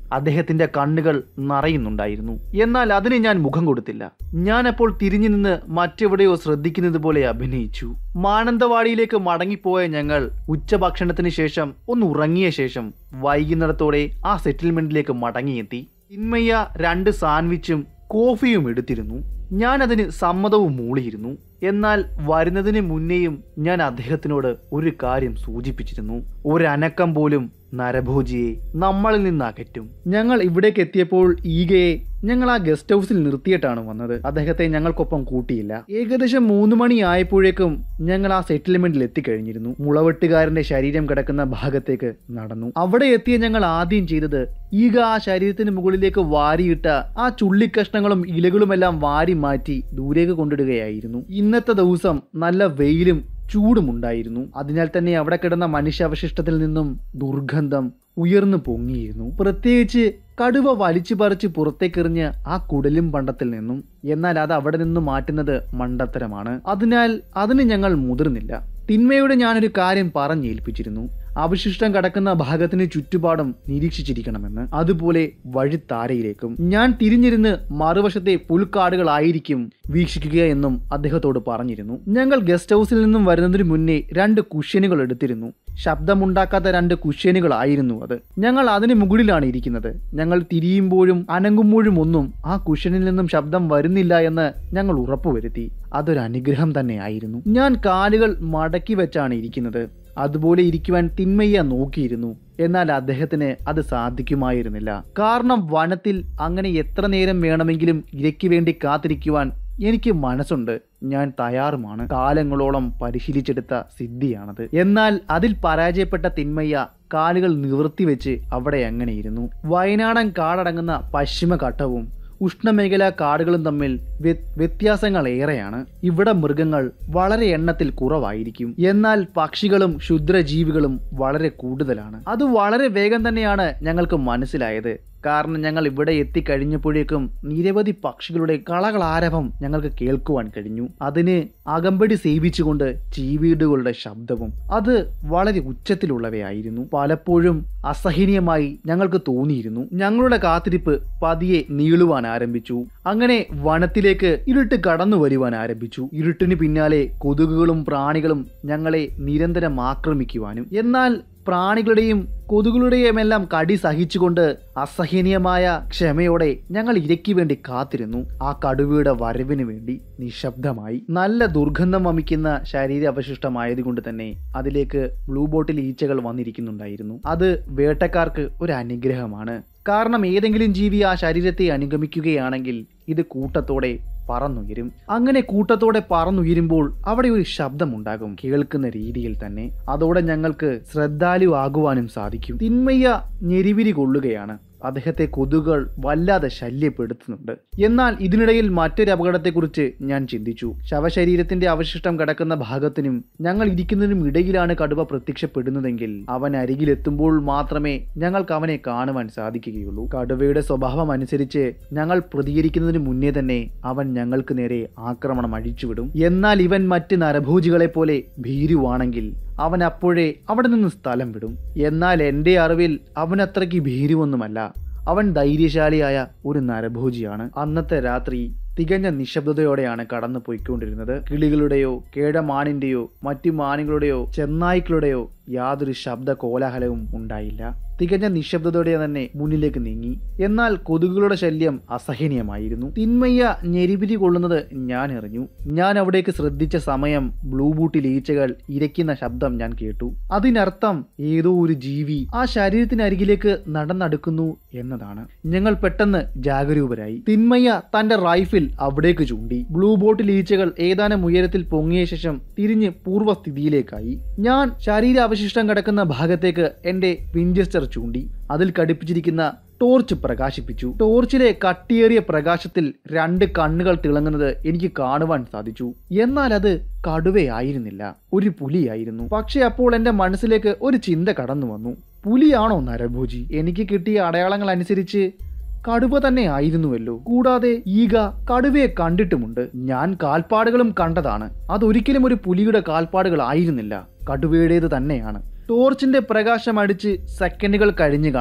അദ്ദേഹത്തിന്റെ കണ്ണുകൾ നിറയുന്നുണ്ടായിരുന്നു എന്നാൽ അതിന് ഞാൻ മുഖം കൊടുത്തില്ല ഞാൻ അപ്പോൾ തിരിഞ്ഞു നിന്ന് മറ്റെവിടെയോ ശ്രദ്ധിക്കുന്നത് പോലെ അഭിനയിച്ചു മാനന്തവാടിയിലേക്ക് മടങ്ങിപ്പോയ ഞങ്ങൾ ഉച്ചഭക്ഷണത്തിന് ശേഷം ഒന്ന് ഉറങ്ങിയ ശേഷം വൈകുന്നേരത്തോടെ ആ സെറ്റിൽമെന്റിലേക്ക് മടങ്ങിയെത്തി ഇന്മയ്യ രണ്ട് സാൻഡ്വിച്ചും കോഫിയും എടുത്തിരുന്നു ഞാൻ അതിന് സമ്മതവും മൂളിയിരുന്നു എന്നാൽ വരുന്നതിന് മുന്നേയും ഞാൻ അദ്ദേഹത്തിനോട് ഒരു കാര്യം സൂചിപ്പിച്ചിരുന്നു ഒരനക്കം പോലും നരഭോജിയെ നമ്മളിൽ നിന്ന് അകറ്റും ഞങ്ങൾ ഇവിടേക്ക് എത്തിയപ്പോൾ ഈഗയെ ഞങ്ങൾ ആ ഗസ്റ്റ് ഹൗസിൽ നിർത്തിയിട്ടാണ് വന്നത് അദ്ദേഹത്തെ ഞങ്ങൾക്കൊപ്പം കൂട്ടിയില്ല ഏകദേശം മൂന്ന് മണി ആയപ്പോഴേക്കും ഞങ്ങൾ ആ സെറ്റിൽമെന്റിൽ എത്തിക്കഴിഞ്ഞിരുന്നു മുളവെട്ടുകാരന്റെ ശരീരം കിടക്കുന്ന ഭാഗത്തേക്ക് നടന്നു അവിടെ എത്തിയ ഞങ്ങൾ ആദ്യം ചെയ്തത് ഈഗ ആ ശരീരത്തിന് മുകളിലേക്ക് വാരിയിട്ട ആ ചുള്ളിക്കഷ്ണങ്ങളും ഇലകളുമെല്ലാം വാരി മാറ്റി ദൂരേക്ക് കൊണ്ടിടുകയായിരുന്നു ഇന്നത്തെ ദിവസം നല്ല വെയിലും ചൂടുമുണ്ടായിരുന്നു അതിനാൽ തന്നെ അവിടെ കിടന്ന മനുഷ്യാവശിഷ്ടത്തിൽ നിന്നും ദുർഗന്ധം ഉയർന്നു പൊങ്ങിയിരുന്നു പ്രത്യേകിച്ച് കടുവ വലിച്ചു പറിച്ച് പുറത്തേക്കെറിഞ്ഞ് ആ കുടലും പണ്ടത്തിൽ നിന്നും എന്നാൽ അത് അവിടെ നിന്നും മാറ്റുന്നത് മണ്ടത്തരമാണ് അതിനാൽ അതിന് ഞങ്ങൾ മുതിർന്നില്ല തിന്മയോട് ഞാനൊരു കാര്യം പറഞ്ഞേൽപ്പിച്ചിരുന്നു അവശിഷ്ടം കടക്കുന്ന ഭാഗത്തിന് ചുറ്റുപാടും നിരീക്ഷിച്ചിരിക്കണമെന്ന് അതുപോലെ വഴിത്താരയിലേക്കും ഞാൻ തിരിഞ്ഞിരുന്ന് മറുവശത്തെ പുൽക്കാടുകളായിരിക്കും വീക്ഷിക്കുക എന്നും അദ്ദേഹത്തോട് പറഞ്ഞിരുന്നു ഞങ്ങൾ ഗസ്റ്റ് ഹൗസിൽ നിന്നും വരുന്നതിന് മുന്നേ രണ്ട് കുഷ്യനുകൾ എടുത്തിരുന്നു ശബ്ദമുണ്ടാക്കാത്ത രണ്ട് കുഷ്യനുകളായിരുന്നു അത് ഞങ്ങൾ അതിന് മുകളിലാണ് ഇരിക്കുന്നത് ഞങ്ങൾ തിരിയുമ്പോഴും അനങ്ങുമ്പോഴും ഒന്നും ആ കുഷ്യനിൽ നിന്നും ശബ്ദം വരുന്നില്ല എന്ന് ഞങ്ങൾ ഉറപ്പുവരുത്തി അതൊരു അനുഗ്രഹം തന്നെയായിരുന്നു ഞാൻ കാലുകൾ മടക്കി വെച്ചാണ് ഇരിക്കുന്നത് അതുപോലെ ഇരിക്കുവാൻ തിന്മയ്യ നോക്കിയിരുന്നു എന്നാൽ അദ്ദേഹത്തിന് അത് സാധിക്കുമായിരുന്നില്ല കാരണം വനത്തിൽ അങ്ങനെ എത്ര നേരം വേണമെങ്കിലും ഇരയ്ക്ക് വേണ്ടി കാത്തിരിക്കുവാൻ എനിക്ക് മനസ്സുണ്ട് ഞാൻ തയ്യാറുമാണ് കാലങ്ങളോളം പരിശീലിച്ചെടുത്ത സിദ്ധിയാണത് എന്നാൽ അതിൽ പരാജയപ്പെട്ട തിന്മയ്യ കാലുകൾ നിവർത്തി വെച്ച് അവിടെ അങ്ങനെ ഇരുന്നു വയനാടൻ കാടടങ്ങുന്ന പശ്ചിമഘട്ടവും ഉഷ്ണമേഖലാ കാടുകളും തമ്മിൽ വ്യ- വ്യത്യാസങ്ങൾ ഏറെയാണ് ഇവിടെ മൃഗങ്ങൾ വളരെ എണ്ണത്തിൽ കുറവായിരിക്കും എന്നാൽ പക്ഷികളും ക്ഷുദ്രജീവികളും വളരെ കൂടുതലാണ് അത് വളരെ വേഗം തന്നെയാണ് ഞങ്ങൾക്ക് മനസ്സിലായത് കാരണം ഞങ്ങൾ ഇവിടെ എത്തിക്കഴിഞ്ഞപ്പോഴേക്കും നിരവധി പക്ഷികളുടെ കളകളാരവം ഞങ്ങൾക്ക് കേൾക്കുവാൻ കഴിഞ്ഞു അതിന് അകമ്പടി സേവിച്ചുകൊണ്ട് ചീവീടുകളുടെ ശബ്ദവും അത് വളരെ ഉച്ചത്തിലുള്ളവയായിരുന്നു പലപ്പോഴും അസഹനീയമായി ഞങ്ങൾക്ക് തോന്നിയിരുന്നു ഞങ്ങളുടെ കാത്തിരിപ്പ് പതിയെ നീളുവാൻ ആരംഭിച്ചു അങ്ങനെ വനത്തിലേക്ക് ഇരുട്ട് കടന്നു വരുവാൻ ആരംഭിച്ചു ഇരുട്ടിന് പിന്നാലെ കൊതുകുകളും പ്രാണികളും ഞങ്ങളെ നിരന്തരം ആക്രമിക്കുവാനും എന്നാൽ പ്രാണികളുടെയും കൊതുകുകളുടെയും എല്ലാം കടി സഹിച്ചുകൊണ്ട് അസഹനീയമായ ക്ഷമയോടെ ഞങ്ങൾ ഇരയ്ക്ക് വേണ്ടി കാത്തിരുന്നു ആ കടുവയുടെ വരവിന് വേണ്ടി നിശബ്ദമായി നല്ല ദുർഗന്ധം വമിക്കുന്ന ശരീരാവശിഷ്ടമായതുകൊണ്ട് തന്നെ അതിലേക്ക് ബ്ലൂ ബോട്ടിൽ ഈച്ചകൾ വന്നിരിക്കുന്നുണ്ടായിരുന്നു അത് വേട്ടക്കാർക്ക് ഒരു അനുഗ്രഹമാണ് കാരണം ഏതെങ്കിലും ജീവി ആ ശരീരത്തെ അനുഗമിക്കുകയാണെങ്കിൽ ഇത് കൂട്ടത്തോടെ പറന്നുയരും അങ്ങനെ കൂട്ടത്തോടെ പറന്നുയരുമ്പോൾ അവിടെ ഒരു ശബ്ദമുണ്ടാകും കേൾക്കുന്ന രീതിയിൽ തന്നെ അതോടെ ഞങ്ങൾക്ക് ശ്രദ്ധാലു ആകുവാനും സാധിക്കും തിന്മയ്യ ഞെരിവിരി കൊള്ളുകയാണ് അദ്ദേഹത്തെ കൊതുകുകൾ വല്ലാതെ ശല്യപ്പെടുത്തുന്നുണ്ട് എന്നാൽ ഇതിനിടയിൽ മറ്റൊരു അപകടത്തെക്കുറിച്ച് ഞാൻ ചിന്തിച്ചു ശവശരീരത്തിന്റെ അവശിഷ്ടം കിടക്കുന്ന ഭാഗത്തിനും ഞങ്ങൾ ഇരിക്കുന്നതിനും ഇടയിലാണ് കടുവ പ്രത്യക്ഷപ്പെടുന്നതെങ്കിൽ അവൻ അരികിലെത്തുമ്പോൾ മാത്രമേ ഞങ്ങൾക്ക് അവനെ കാണുവാൻ സാധിക്കുകയുള്ളൂ കടുവയുടെ സ്വഭാവം അനുസരിച്ച് ഞങ്ങൾ പ്രതികരിക്കുന്നതിന് മുന്നേ തന്നെ അവൻ ഞങ്ങൾക്ക് നേരെ ആക്രമണം അഴിച്ചുവിടും എന്നാൽ ഇവൻ മറ്റ് നരഭോജികളെ പോലെ ഭീരുവാണെങ്കിൽ അവൻ അപ്പോഴേ അവിടെ നിന്ന് സ്ഥലം വിടും എന്നാൽ എൻ്റെ അറിവിൽ അവൻ അത്രയ്ക്ക് ഭീരുവൊന്നുമല്ല അവൻ ധൈര്യശാലിയായ ഒരു നരഭോജിയാണ് അന്നത്തെ രാത്രി തികഞ്ഞ നിശബ്ദതയോടെയാണ് കടന്നു പോയിക്കൊണ്ടിരുന്നത് കിളികളുടെയോ കേടമാനിന്റെയോ മറ്റു മാനുകളുടെയോ ചെന്നായ്ക്കളുടെയോ യാതൊരു ശബ്ദ കോലാഹലവും ഉണ്ടായില്ല തികഞ്ഞ നിശബ്ദതയോടെ തന്നെ മുന്നിലേക്ക് നീങ്ങി എന്നാൽ കൊതുകുകളുടെ ശല്യം അസഹനീയമായിരുന്നു തിന്മയ്യ ഞെരിപിരി കൊള്ളുന്നത് ഞാൻ എറിഞ്ഞു ഞാൻ അവിടേക്ക് ശ്രദ്ധിച്ച സമയം ബ്ലൂ ബൂട്ടിൽ ഈച്ചകൾ ഇരയ്ക്കുന്ന ശബ്ദം ഞാൻ കേട്ടു അതിനർത്ഥം ഏതോ ഒരു ജീവി ആ ശരീരത്തിനരികിലേക്ക് നടന്നടുക്കുന്നു എന്നതാണ് ഞങ്ങൾ പെട്ടെന്ന് ജാഗരൂകരായി തിന്മയ്യ തന്റെ റൈഫിൽ അവിടേക്ക് ചൂണ്ടി ബ്ലൂ ബോട്ടിൽ ഈച്ചകൾ ഏതാനും ഉയരത്തിൽ പൊങ്ങിയ ശേഷം തിരിഞ്ഞ് പൂർവ്വസ്ഥിതിയിലേക്കായി ഞാൻ ശരീരാവശിഷ്ടം കിടക്കുന്ന ഭാഗത്തേക്ക് എന്റെ വിഞ്ചസ്റ്റർ ചൂണ്ടി അതിൽ ഘടിപ്പിച്ചിരിക്കുന്ന ടോർച്ച് പ്രകാശിപ്പിച്ചു ടോർച്ചിലെ കട്ടിയേറിയ പ്രകാശത്തിൽ രണ്ട് കണ്ണുകൾ തിളങ്ങുന്നത് എനിക്ക് കാണുവാൻ സാധിച്ചു എന്നാൽ അത് കടുവയായിരുന്നില്ല ഒരു പുലിയായിരുന്നു പക്ഷെ അപ്പോൾ എന്റെ മനസ്സിലേക്ക് ഒരു ചിന്ത കടന്നു വന്നു പുലിയാണോ നരഭോജി എനിക്ക് കിട്ടിയ അടയാളങ്ങൾ അനുസരിച്ച് കടുവ തന്നെ ആയിരുന്നുവല്ലോ കൂടാതെ ഈഗ കടുവയെ കണ്ടിട്ടുമുണ്ട് ഞാൻ കാൽപ്പാടുകളും കണ്ടതാണ് അതൊരിക്കലും ഒരു പുലിയുടെ കാൽപ്പാടുകൾ ആയിരുന്നില്ല കടുവയുടേത് തന്നെയാണ് ടോർച്ചിന്റെ പ്രകാശം അടിച്ച് സെക്കൻഡുകൾ കഴിഞ്ഞ് കാണണം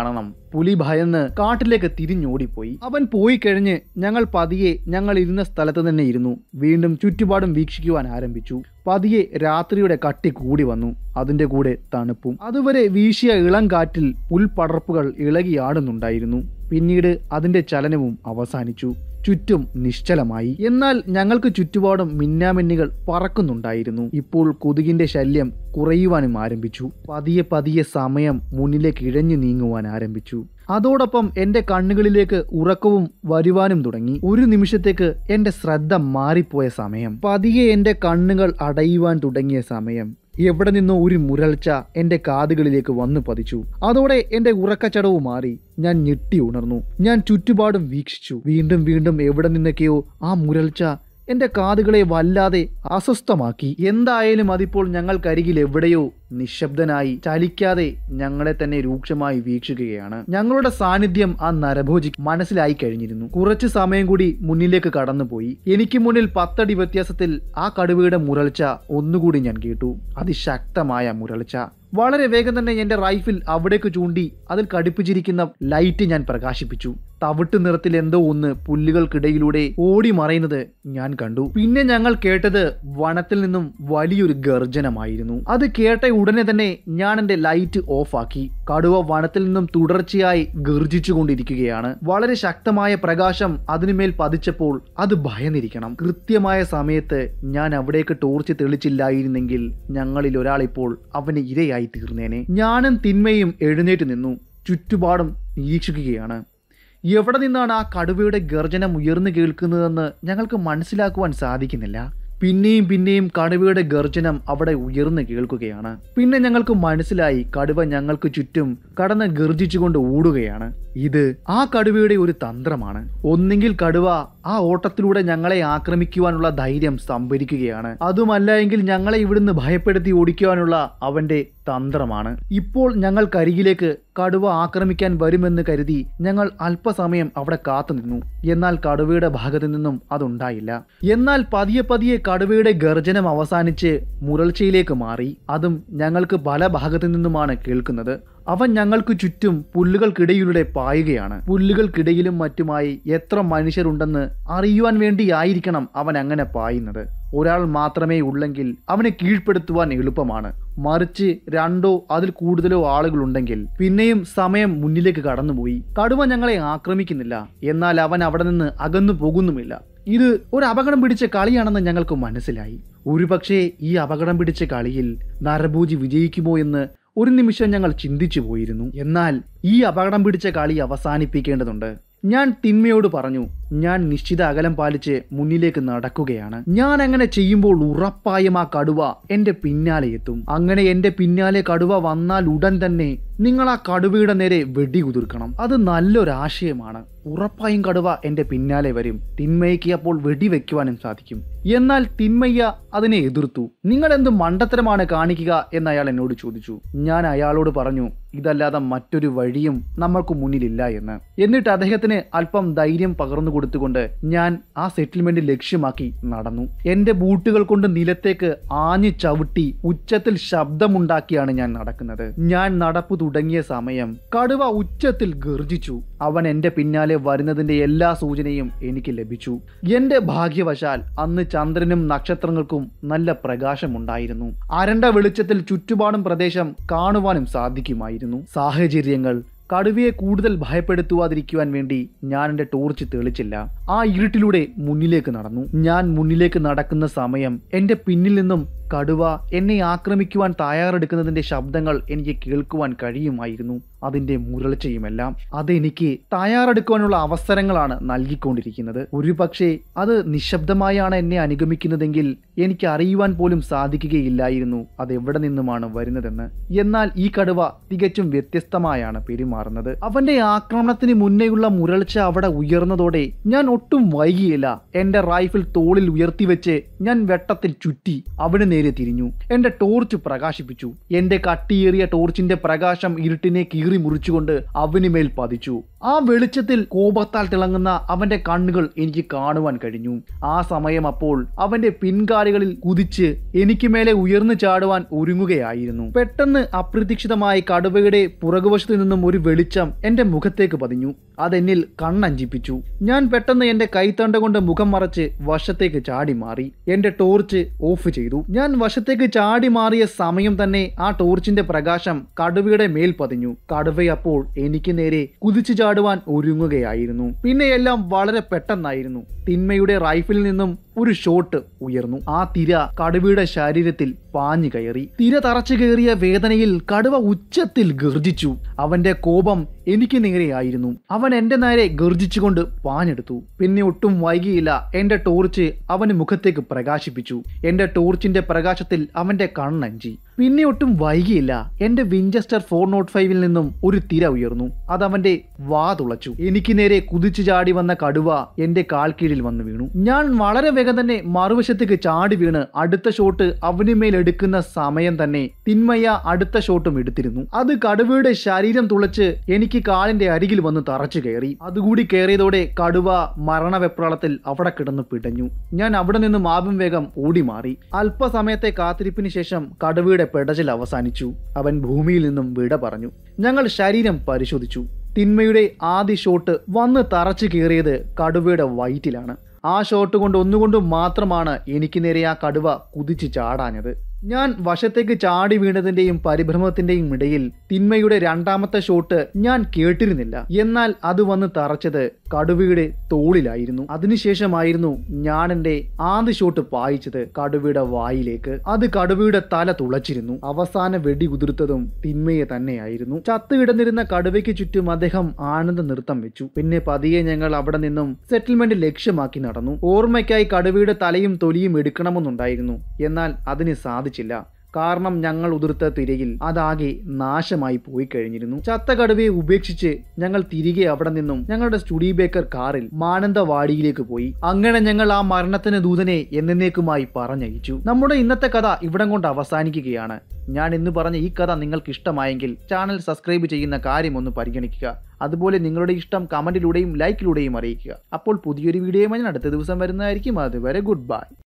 പുലി ഭയന്ന് കാട്ടിലേക്ക് തിരിഞ്ഞോടിപ്പോയി അവൻ പോയി കഴിഞ്ഞ് ഞങ്ങൾ പതിയെ ഞങ്ങൾ ഇരുന്ന സ്ഥലത്ത് തന്നെ ഇരുന്നു വീണ്ടും ചുറ്റുപാടും വീക്ഷിക്കുവാൻ ആരംഭിച്ചു പതിയെ രാത്രിയുടെ കട്ടി കൂടി വന്നു അതിന്റെ കൂടെ തണുപ്പും അതുവരെ വീശിയ ഇളം കാറ്റിൽ പുൽപടർപ്പുകൾ ഇളകിയാടുന്നുണ്ടായിരുന്നു പിന്നീട് അതിന്റെ ചലനവും അവസാനിച്ചു ചുറ്റും നിശ്ചലമായി എന്നാൽ ഞങ്ങൾക്ക് ചുറ്റുപാടും മിന്നാമിന്നികൾ പറക്കുന്നുണ്ടായിരുന്നു ഇപ്പോൾ കൊതുകിന്റെ ശല്യം കുറയുവാനും ആരംഭിച്ചു പതിയെ പതിയെ സമയം മുന്നിലേക്ക് ഇഴഞ്ഞു നീങ്ങുവാൻ ആരംഭിച്ചു അതോടൊപ്പം എന്റെ കണ്ണുകളിലേക്ക് ഉറക്കവും വരുവാനും തുടങ്ങി ഒരു നിമിഷത്തേക്ക് എന്റെ ശ്രദ്ധ മാറിപ്പോയ സമയം പതിയെ എന്റെ കണ്ണുകൾ അടയുവാൻ തുടങ്ങിയ സമയം എവിടെ നിന്നോ ഒരു മുരൾച്ച എന്റെ കാതുകളിലേക്ക് വന്നു പതിച്ചു അതോടെ എന്റെ ഉറക്കച്ചടവ് മാറി ഞാൻ ഞെട്ടി ഉണർന്നു ഞാൻ ചുറ്റുപാടും വീക്ഷിച്ചു വീണ്ടും വീണ്ടും എവിടെ നിന്നൊക്കെയോ ആ മുരൾച്ച എന്റെ കാതുകളെ വല്ലാതെ അസ്വസ്ഥമാക്കി എന്തായാലും അതിപ്പോൾ ഞങ്ങൾക്കരികിൽ എവിടെയോ നിശബ്ദനായി ചലിക്കാതെ ഞങ്ങളെ തന്നെ രൂക്ഷമായി വീക്ഷിക്കുകയാണ് ഞങ്ങളുടെ സാന്നിധ്യം ആ നരഭോജി മനസ്സിലായി കഴിഞ്ഞിരുന്നു കുറച്ചു സമയം കൂടി മുന്നിലേക്ക് കടന്നുപോയി എനിക്ക് മുന്നിൽ പത്തടി വ്യത്യാസത്തിൽ ആ കടുവയുടെ മുരൾച്ച ഒന്നുകൂടി ഞാൻ കേട്ടു അതിശക്തമായ മുരൾച്ച വളരെ വേഗം തന്നെ എന്റെ റൈഫിൽ അവിടേക്ക് ചൂണ്ടി അതിൽ ഘടിപ്പിച്ചിരിക്കുന്ന ലൈറ്റ് ഞാൻ പ്രകാശിപ്പിച്ചു തവിട്ട് നിറത്തിൽ എന്തോ ഒന്ന് പുല്ലുകൾക്കിടയിലൂടെ ഓടി മറയുന്നത് ഞാൻ കണ്ടു പിന്നെ ഞങ്ങൾ കേട്ടത് വനത്തിൽ നിന്നും വലിയൊരു ഗർജനമായിരുന്നു അത് കേട്ട ഉടനെ തന്നെ ഞാൻ എന്റെ ലൈറ്റ് ഓഫാക്കി കടുവ വനത്തിൽ നിന്നും തുടർച്ചയായി ഗർജിച്ചുകൊണ്ടിരിക്കുകയാണ് വളരെ ശക്തമായ പ്രകാശം അതിനുമേൽ പതിച്ചപ്പോൾ അത് ഭയന്നിരിക്കണം കൃത്യമായ സമയത്ത് ഞാൻ അവിടേക്ക് ടോർച്ച് തെളിച്ചില്ലായിരുന്നെങ്കിൽ ഞങ്ങളിൽ ഒരാളിപ്പോൾ അവന് ഇരയായി തീർന്നേനെ ഞാനും തിന്മയും എഴുന്നേറ്റ് നിന്നു ചുറ്റുപാടും നിരീക്ഷിക്കുകയാണ് എവിടെ നിന്നാണ് ആ കടുവയുടെ ഗർജനം ഉയർന്നു കേൾക്കുന്നതെന്ന് ഞങ്ങൾക്ക് മനസ്സിലാക്കുവാൻ സാധിക്കുന്നില്ല പിന്നെയും പിന്നെയും കടുവയുടെ ഗർജനം അവിടെ ഉയർന്നു കേൾക്കുകയാണ് പിന്നെ ഞങ്ങൾക്ക് മനസ്സിലായി കടുവ ഞങ്ങൾക്ക് ചുറ്റും കടന്ന് ഗർജിച്ചുകൊണ്ട് ഓടുകയാണ് ഇത് ആ കടുവയുടെ ഒരു തന്ത്രമാണ് ഒന്നെങ്കിൽ കടുവ ആ ഓട്ടത്തിലൂടെ ഞങ്ങളെ ആക്രമിക്കുവാനുള്ള ധൈര്യം സംഭരിക്കുകയാണ് അതുമല്ല എങ്കിൽ ഞങ്ങളെ ഇവിടുന്ന് ഭയപ്പെടുത്തി ഓടിക്കുവാനുള്ള അവന്റെ തന്ത്രമാണ് ഇപ്പോൾ ഞങ്ങൾക്കരികിലേക്ക് കടുവ ആക്രമിക്കാൻ വരുമെന്ന് കരുതി ഞങ്ങൾ അല്പസമയം അവിടെ കാത്തുനിന്നു എന്നാൽ കടുവയുടെ ഭാഗത്തു നിന്നും അതുണ്ടായില്ല എന്നാൽ പതിയെ പതിയെ കടുവയുടെ ഗർജനം അവസാനിച്ച് മുരൾച്ചയിലേക്ക് മാറി അതും ഞങ്ങൾക്ക് പല ഭാഗത്തു നിന്നുമാണ് കേൾക്കുന്നത് അവൻ ഞങ്ങൾക്ക് ചുറ്റും പുല്ലുകൾക്കിടയിലൂടെ പായുകയാണ് പുല്ലുകൾക്കിടയിലും മറ്റുമായി എത്ര മനുഷ്യരുണ്ടെന്ന് അറിയുവാൻ വേണ്ടിയായിരിക്കണം അവൻ അങ്ങനെ പായുന്നത് ഒരാൾ മാത്രമേ ഉള്ളെങ്കിൽ അവനെ കീഴ്പ്പെടുത്തുവാൻ എളുപ്പമാണ് മറിച്ച് രണ്ടോ അതിൽ കൂടുതലോ ആളുകളുണ്ടെങ്കിൽ പിന്നെയും സമയം മുന്നിലേക്ക് കടന്നുപോയി കടുവ ഞങ്ങളെ ആക്രമിക്കുന്നില്ല എന്നാൽ അവൻ അവിടെ നിന്ന് അകന്നു പോകുന്നുമില്ല ഇത് ഒരു അപകടം പിടിച്ച കളിയാണെന്ന് ഞങ്ങൾക്ക് മനസ്സിലായി ഒരുപക്ഷെ ഈ അപകടം പിടിച്ച കളിയിൽ നരഭൂജി വിജയിക്കുമോ എന്ന് ഒരു നിമിഷം ഞങ്ങൾ ചിന്തിച്ചു പോയിരുന്നു എന്നാൽ ഈ അപകടം പിടിച്ച കളി അവസാനിപ്പിക്കേണ്ടതുണ്ട് ഞാൻ തിന്മയോട് പറഞ്ഞു ഞാൻ നിശ്ചിത അകലം പാലിച്ച് മുന്നിലേക്ക് നടക്കുകയാണ് ഞാൻ അങ്ങനെ ചെയ്യുമ്പോൾ ഉറപ്പായും ആ കടുവ എന്റെ പിന്നാലെ എത്തും അങ്ങനെ എന്റെ പിന്നാലെ കടുവ വന്നാൽ ഉടൻ തന്നെ നിങ്ങൾ ആ കടുവയുടെ നേരെ വെടികുതിർക്കണം അത് നല്ലൊരാശയമാണ് ഉറപ്പായും കടുവ എന്റെ പിന്നാലെ വരും തിന്മയ്ക്ക് അപ്പോൾ വെടിവെക്കുവാനും സാധിക്കും എന്നാൽ തിന്മയ്യ അതിനെ എതിർത്തു നിങ്ങൾ എന്ത് മണ്ടത്തരമാണ് കാണിക്കുക എന്ന് അയാൾ എന്നോട് ചോദിച്ചു ഞാൻ അയാളോട് പറഞ്ഞു ഇതല്ലാതെ മറ്റൊരു വഴിയും നമ്മൾക്ക് മുന്നിലില്ല എന്ന് എന്നിട്ട് അദ്ദേഹത്തിന് അല്പം ധൈര്യം പകർന്നു കൊടുത്തുകൊണ്ട് ഞാൻ ആ സെറ്റിൽമെന്റ് ലക്ഷ്യമാക്കി നടന്നു എന്റെ ബൂട്ടുകൾ കൊണ്ട് നിലത്തേക്ക് ആഞ്ഞു ചവിട്ടി ഉച്ചത്തിൽ ശബ്ദമുണ്ടാക്കിയാണ് ഞാൻ നടക്കുന്നത് ഞാൻ നടപ്പ് തുടങ്ങിയ സമയം കടുവ ഉച്ചത്തിൽ ഗർജിച്ചു അവൻ എന്റെ പിന്നാലെ വരുന്നതിന്റെ എല്ലാ സൂചനയും എനിക്ക് ലഭിച്ചു എന്റെ ഭാഗ്യവശാൽ അന്ന് ചന്ദ്രനും നക്ഷത്രങ്ങൾക്കും നല്ല പ്രകാശമുണ്ടായിരുന്നു അരണ്ട വെളിച്ചത്തിൽ ചുറ്റുപാടും പ്രദേശം കാണുവാനും സാധിക്കുമായിരുന്നു സാഹചര്യങ്ങൾ കടുവയെ കൂടുതൽ ഭയപ്പെടുത്തുവാതിരിക്കുവാൻ വേണ്ടി ഞാൻ എൻ്റെ ടോർച്ച് തെളിച്ചില്ല ആ ഇരുട്ടിലൂടെ മുന്നിലേക്ക് നടന്നു ഞാൻ മുന്നിലേക്ക് നടക്കുന്ന സമയം എൻ്റെ പിന്നിൽ നിന്നും കടുവ എന്നെ ആക്രമിക്കുവാൻ തയ്യാറെടുക്കുന്നതിന്റെ ശബ്ദങ്ങൾ എനിക്ക് കേൾക്കുവാൻ കഴിയുമായിരുന്നു അതിന്റെ മുരൾച്ചയുമെല്ലാം അതെനിക്ക് തയ്യാറെടുക്കുവാനുള്ള അവസരങ്ങളാണ് നൽകിക്കൊണ്ടിരിക്കുന്നത് ഒരുപക്ഷെ അത് നിശബ്ദമായാണ് എന്നെ അനുഗമിക്കുന്നതെങ്കിൽ എനിക്ക് അറിയുവാൻ പോലും സാധിക്കുകയില്ലായിരുന്നു അത് എവിടെ നിന്നുമാണ് വരുന്നതെന്ന് എന്നാൽ ഈ കടുവ തികച്ചും വ്യത്യസ്തമായാണ് പെരുമാറുന്നത് അവന്റെ ആക്രമണത്തിന് മുന്നേയുള്ള മുരൾച്ച അവിടെ ഉയർന്നതോടെ ഞാൻ ഒട്ടും വൈകിയില്ല എന്റെ റൈഫിൾ തോളിൽ ഉയർത്തിവെച്ച് ഞാൻ വെട്ടത്തിൽ ചുറ്റി അവിടെ നേരെ തിരിഞ്ഞു എന്റെ ടോർച്ച് പ്രകാശിപ്പിച്ചു എന്റെ കട്ടിയേറിയ ടോർച്ചിന്റെ പ്രകാശം ഇരുട്ടിനെ കീറി മുറിച്ചുകൊണ്ട് അവന് മേൽ പതിച്ചു ആ വെളിച്ചത്തിൽ കോപത്താൽ തിളങ്ങുന്ന അവന്റെ കണ്ണുകൾ എനിക്ക് കാണുവാൻ കഴിഞ്ഞു ആ സമയം അപ്പോൾ അവന്റെ പിൻകാലുകളിൽ കുതിച്ച് എനിക്ക് മേലെ ഉയർന്നു ചാടുവാൻ ഒരുങ്ങുകയായിരുന്നു പെട്ടെന്ന് അപ്രതീക്ഷിതമായി കടുവയുടെ പുറകുവശത്തു നിന്നും ഒരു വെളിച്ചം എന്റെ മുഖത്തേക്ക് പതിഞ്ഞു അതെന്നിൽ കണ്ണഞ്ചിപ്പിച്ചു ഞാൻ പെട്ടെന്ന് എന്റെ കൈത്തണ്ട കൊണ്ട് മുഖം മറച്ച് വശത്തേക്ക് ചാടി മാറി എന്റെ ടോർച്ച് ഓഫ് ചെയ്തു ഞാൻ വശത്തേക്ക് ചാടി മാറിയ സമയം തന്നെ ആ ടോർച്ചിന്റെ പ്രകാശം കടുവയുടെ മേൽ പതിഞ്ഞു കടുവ അപ്പോൾ എനിക്ക് നേരെ കുതിച്ചു ചാടുവാൻ ഒരുങ്ങുകയായിരുന്നു പിന്നെ എല്ലാം വളരെ പെട്ടെന്നായിരുന്നു തിന്മയുടെ റൈഫിൽ നിന്നും ഒരു ഷോട്ട് ഉയർന്നു ആ തിര കടുവയുടെ ശരീരത്തിൽ പാഞ്ഞു കയറി തിര തറച്ചു കയറിയ വേദനയിൽ കടുവ ഉച്ചത്തിൽ ഗർജിച്ചു അവന്റെ കോപം എനിക്ക് നേരെയായിരുന്നു അവൻ എന്റെ നേരെ ഗർജിച്ചുകൊണ്ട് പാഞ്ഞെടുത്തു പിന്നെ ഒട്ടും വൈകിയില്ല എന്റെ ടോർച്ച് അവന് മുഖത്തേക്ക് പ്രകാശിപ്പിച്ചു എന്റെ ടോർച്ചിന്റെ പ്രകാശത്തിൽ അവന്റെ കണ്ണഞ്ചി പിന്നെ ഒട്ടും വൈകിയില്ല എന്റെ വിഞ്ചസ്റ്റർ ഫോർ നോട്ട് ഫൈവിൽ നിന്നും ഒരു തിര ഉയർന്നു അതവന്റെ വാ തുളച്ചു എനിക്ക് നേരെ കുതിച്ചു ചാടി വന്ന കടുവ എന്റെ കാൽ കീഴിൽ വന്നു വീണു ഞാൻ വളരെ വേഗം തന്നെ മറുവശത്തേക്ക് ചാടി വീണ് അടുത്ത ഷോട്ട് അവന് മേൽ എടുക്കുന്ന സമയം തന്നെ തിന്മയ അടുത്ത ഷോട്ടും എടുത്തിരുന്നു അത് കടുവയുടെ ശരീരം തുളച്ച് എനിക്ക് കാലിന്റെ അരികിൽ വന്ന് തറച്ചു കയറി അതുകൂടി കയറിയതോടെ കടുവ മരണവെപ്രാളത്തിൽ അവിടെ കിടന്ന് പിടഞ്ഞു ഞാൻ അവിടെ നിന്ന് മാപം വേഗം ഓടി മാറി അല്പസമയത്തെ കാത്തിരിപ്പിന് ശേഷം കടുവയുടെ പെടച്ചിൽ അവസാനിച്ചു അവൻ ഭൂമിയിൽ നിന്നും വിട പറഞ്ഞു ഞങ്ങൾ ശരീരം പരിശോധിച്ചു തിന്മയുടെ ആദ്യ ഷോട്ട് വന്ന് തറച്ചു കയറിയത് കടുവയുടെ വയറ്റിലാണ് ആ ഷോട്ട് കൊണ്ട് ഒന്നുകൊണ്ടും മാത്രമാണ് എനിക്ക് നേരെ ആ കടുവ കുതിച്ച് ചാടാഞ്ഞത് ഞാൻ വശത്തേക്ക് ചാടി വീണതിന്റെയും പരിഭ്രമത്തിന്റെയും ഇടയിൽ തിന്മയുടെ രണ്ടാമത്തെ ഷോട്ട് ഞാൻ കേട്ടിരുന്നില്ല എന്നാൽ അത് വന്ന് തറച്ചത് കടുവയുടെ തോളിലായിരുന്നു അതിനുശേഷമായിരുന്നു ഞാൻ എന്റെ ആദ്യ ഷോട്ട് പായിച്ചത് കടുവയുടെ വായിലേക്ക് അത് കടുവയുടെ തല തുളച്ചിരുന്നു അവസാന വെടി കുതിർത്തതും തിന്മയെ തന്നെയായിരുന്നു ചത്തു കിടന്നിരുന്ന കടുവയ്ക്ക് ചുറ്റും അദ്ദേഹം ആനന്ദ നൃത്തം വെച്ചു പിന്നെ പതിയെ ഞങ്ങൾ അവിടെ നിന്നും സെറ്റിൽമെന്റ് ലക്ഷ്യമാക്കി നടന്നു ഓർമ്മയ്ക്കായി കടുവയുടെ തലയും തൊലിയും എടുക്കണമെന്നുണ്ടായിരുന്നു എന്നാൽ അതിന് സാധിച്ചില്ല കാരണം ഞങ്ങൾ ഉതിർത്ത തിരയിൽ അതാകെ നാശമായി പോയി കഴിഞ്ഞിരുന്നു ചത്ത കടുവയെ ഉപേക്ഷിച്ച് ഞങ്ങൾ തിരികെ അവിടെ നിന്നും ഞങ്ങളുടെ സ്റ്റുഡി ബേക്കർ കാറിൽ മാനന്തവാടിയിലേക്ക് പോയി അങ്ങനെ ഞങ്ങൾ ആ മരണത്തിന് ദൂതനെ എന്നേക്കുമായി പറഞ്ഞയച്ചു നമ്മുടെ ഇന്നത്തെ കഥ ഇവിടം കൊണ്ട് അവസാനിക്കുകയാണ് ഞാൻ ഇന്ന് പറഞ്ഞ ഈ കഥ നിങ്ങൾക്ക് ഇഷ്ടമായെങ്കിൽ ചാനൽ സബ്സ്ക്രൈബ് ചെയ്യുന്ന കാര്യം ഒന്ന് പരിഗണിക്കുക അതുപോലെ നിങ്ങളുടെ ഇഷ്ടം കമന്റിലൂടെയും ലൈക്കിലൂടെയും അറിയിക്കുക അപ്പോൾ പുതിയൊരു വീഡിയോയുമായി ഞാൻ അടുത്ത ദിവസം വരുന്നതായിരിക്കും അതുവരെ ഗുഡ് ബൈ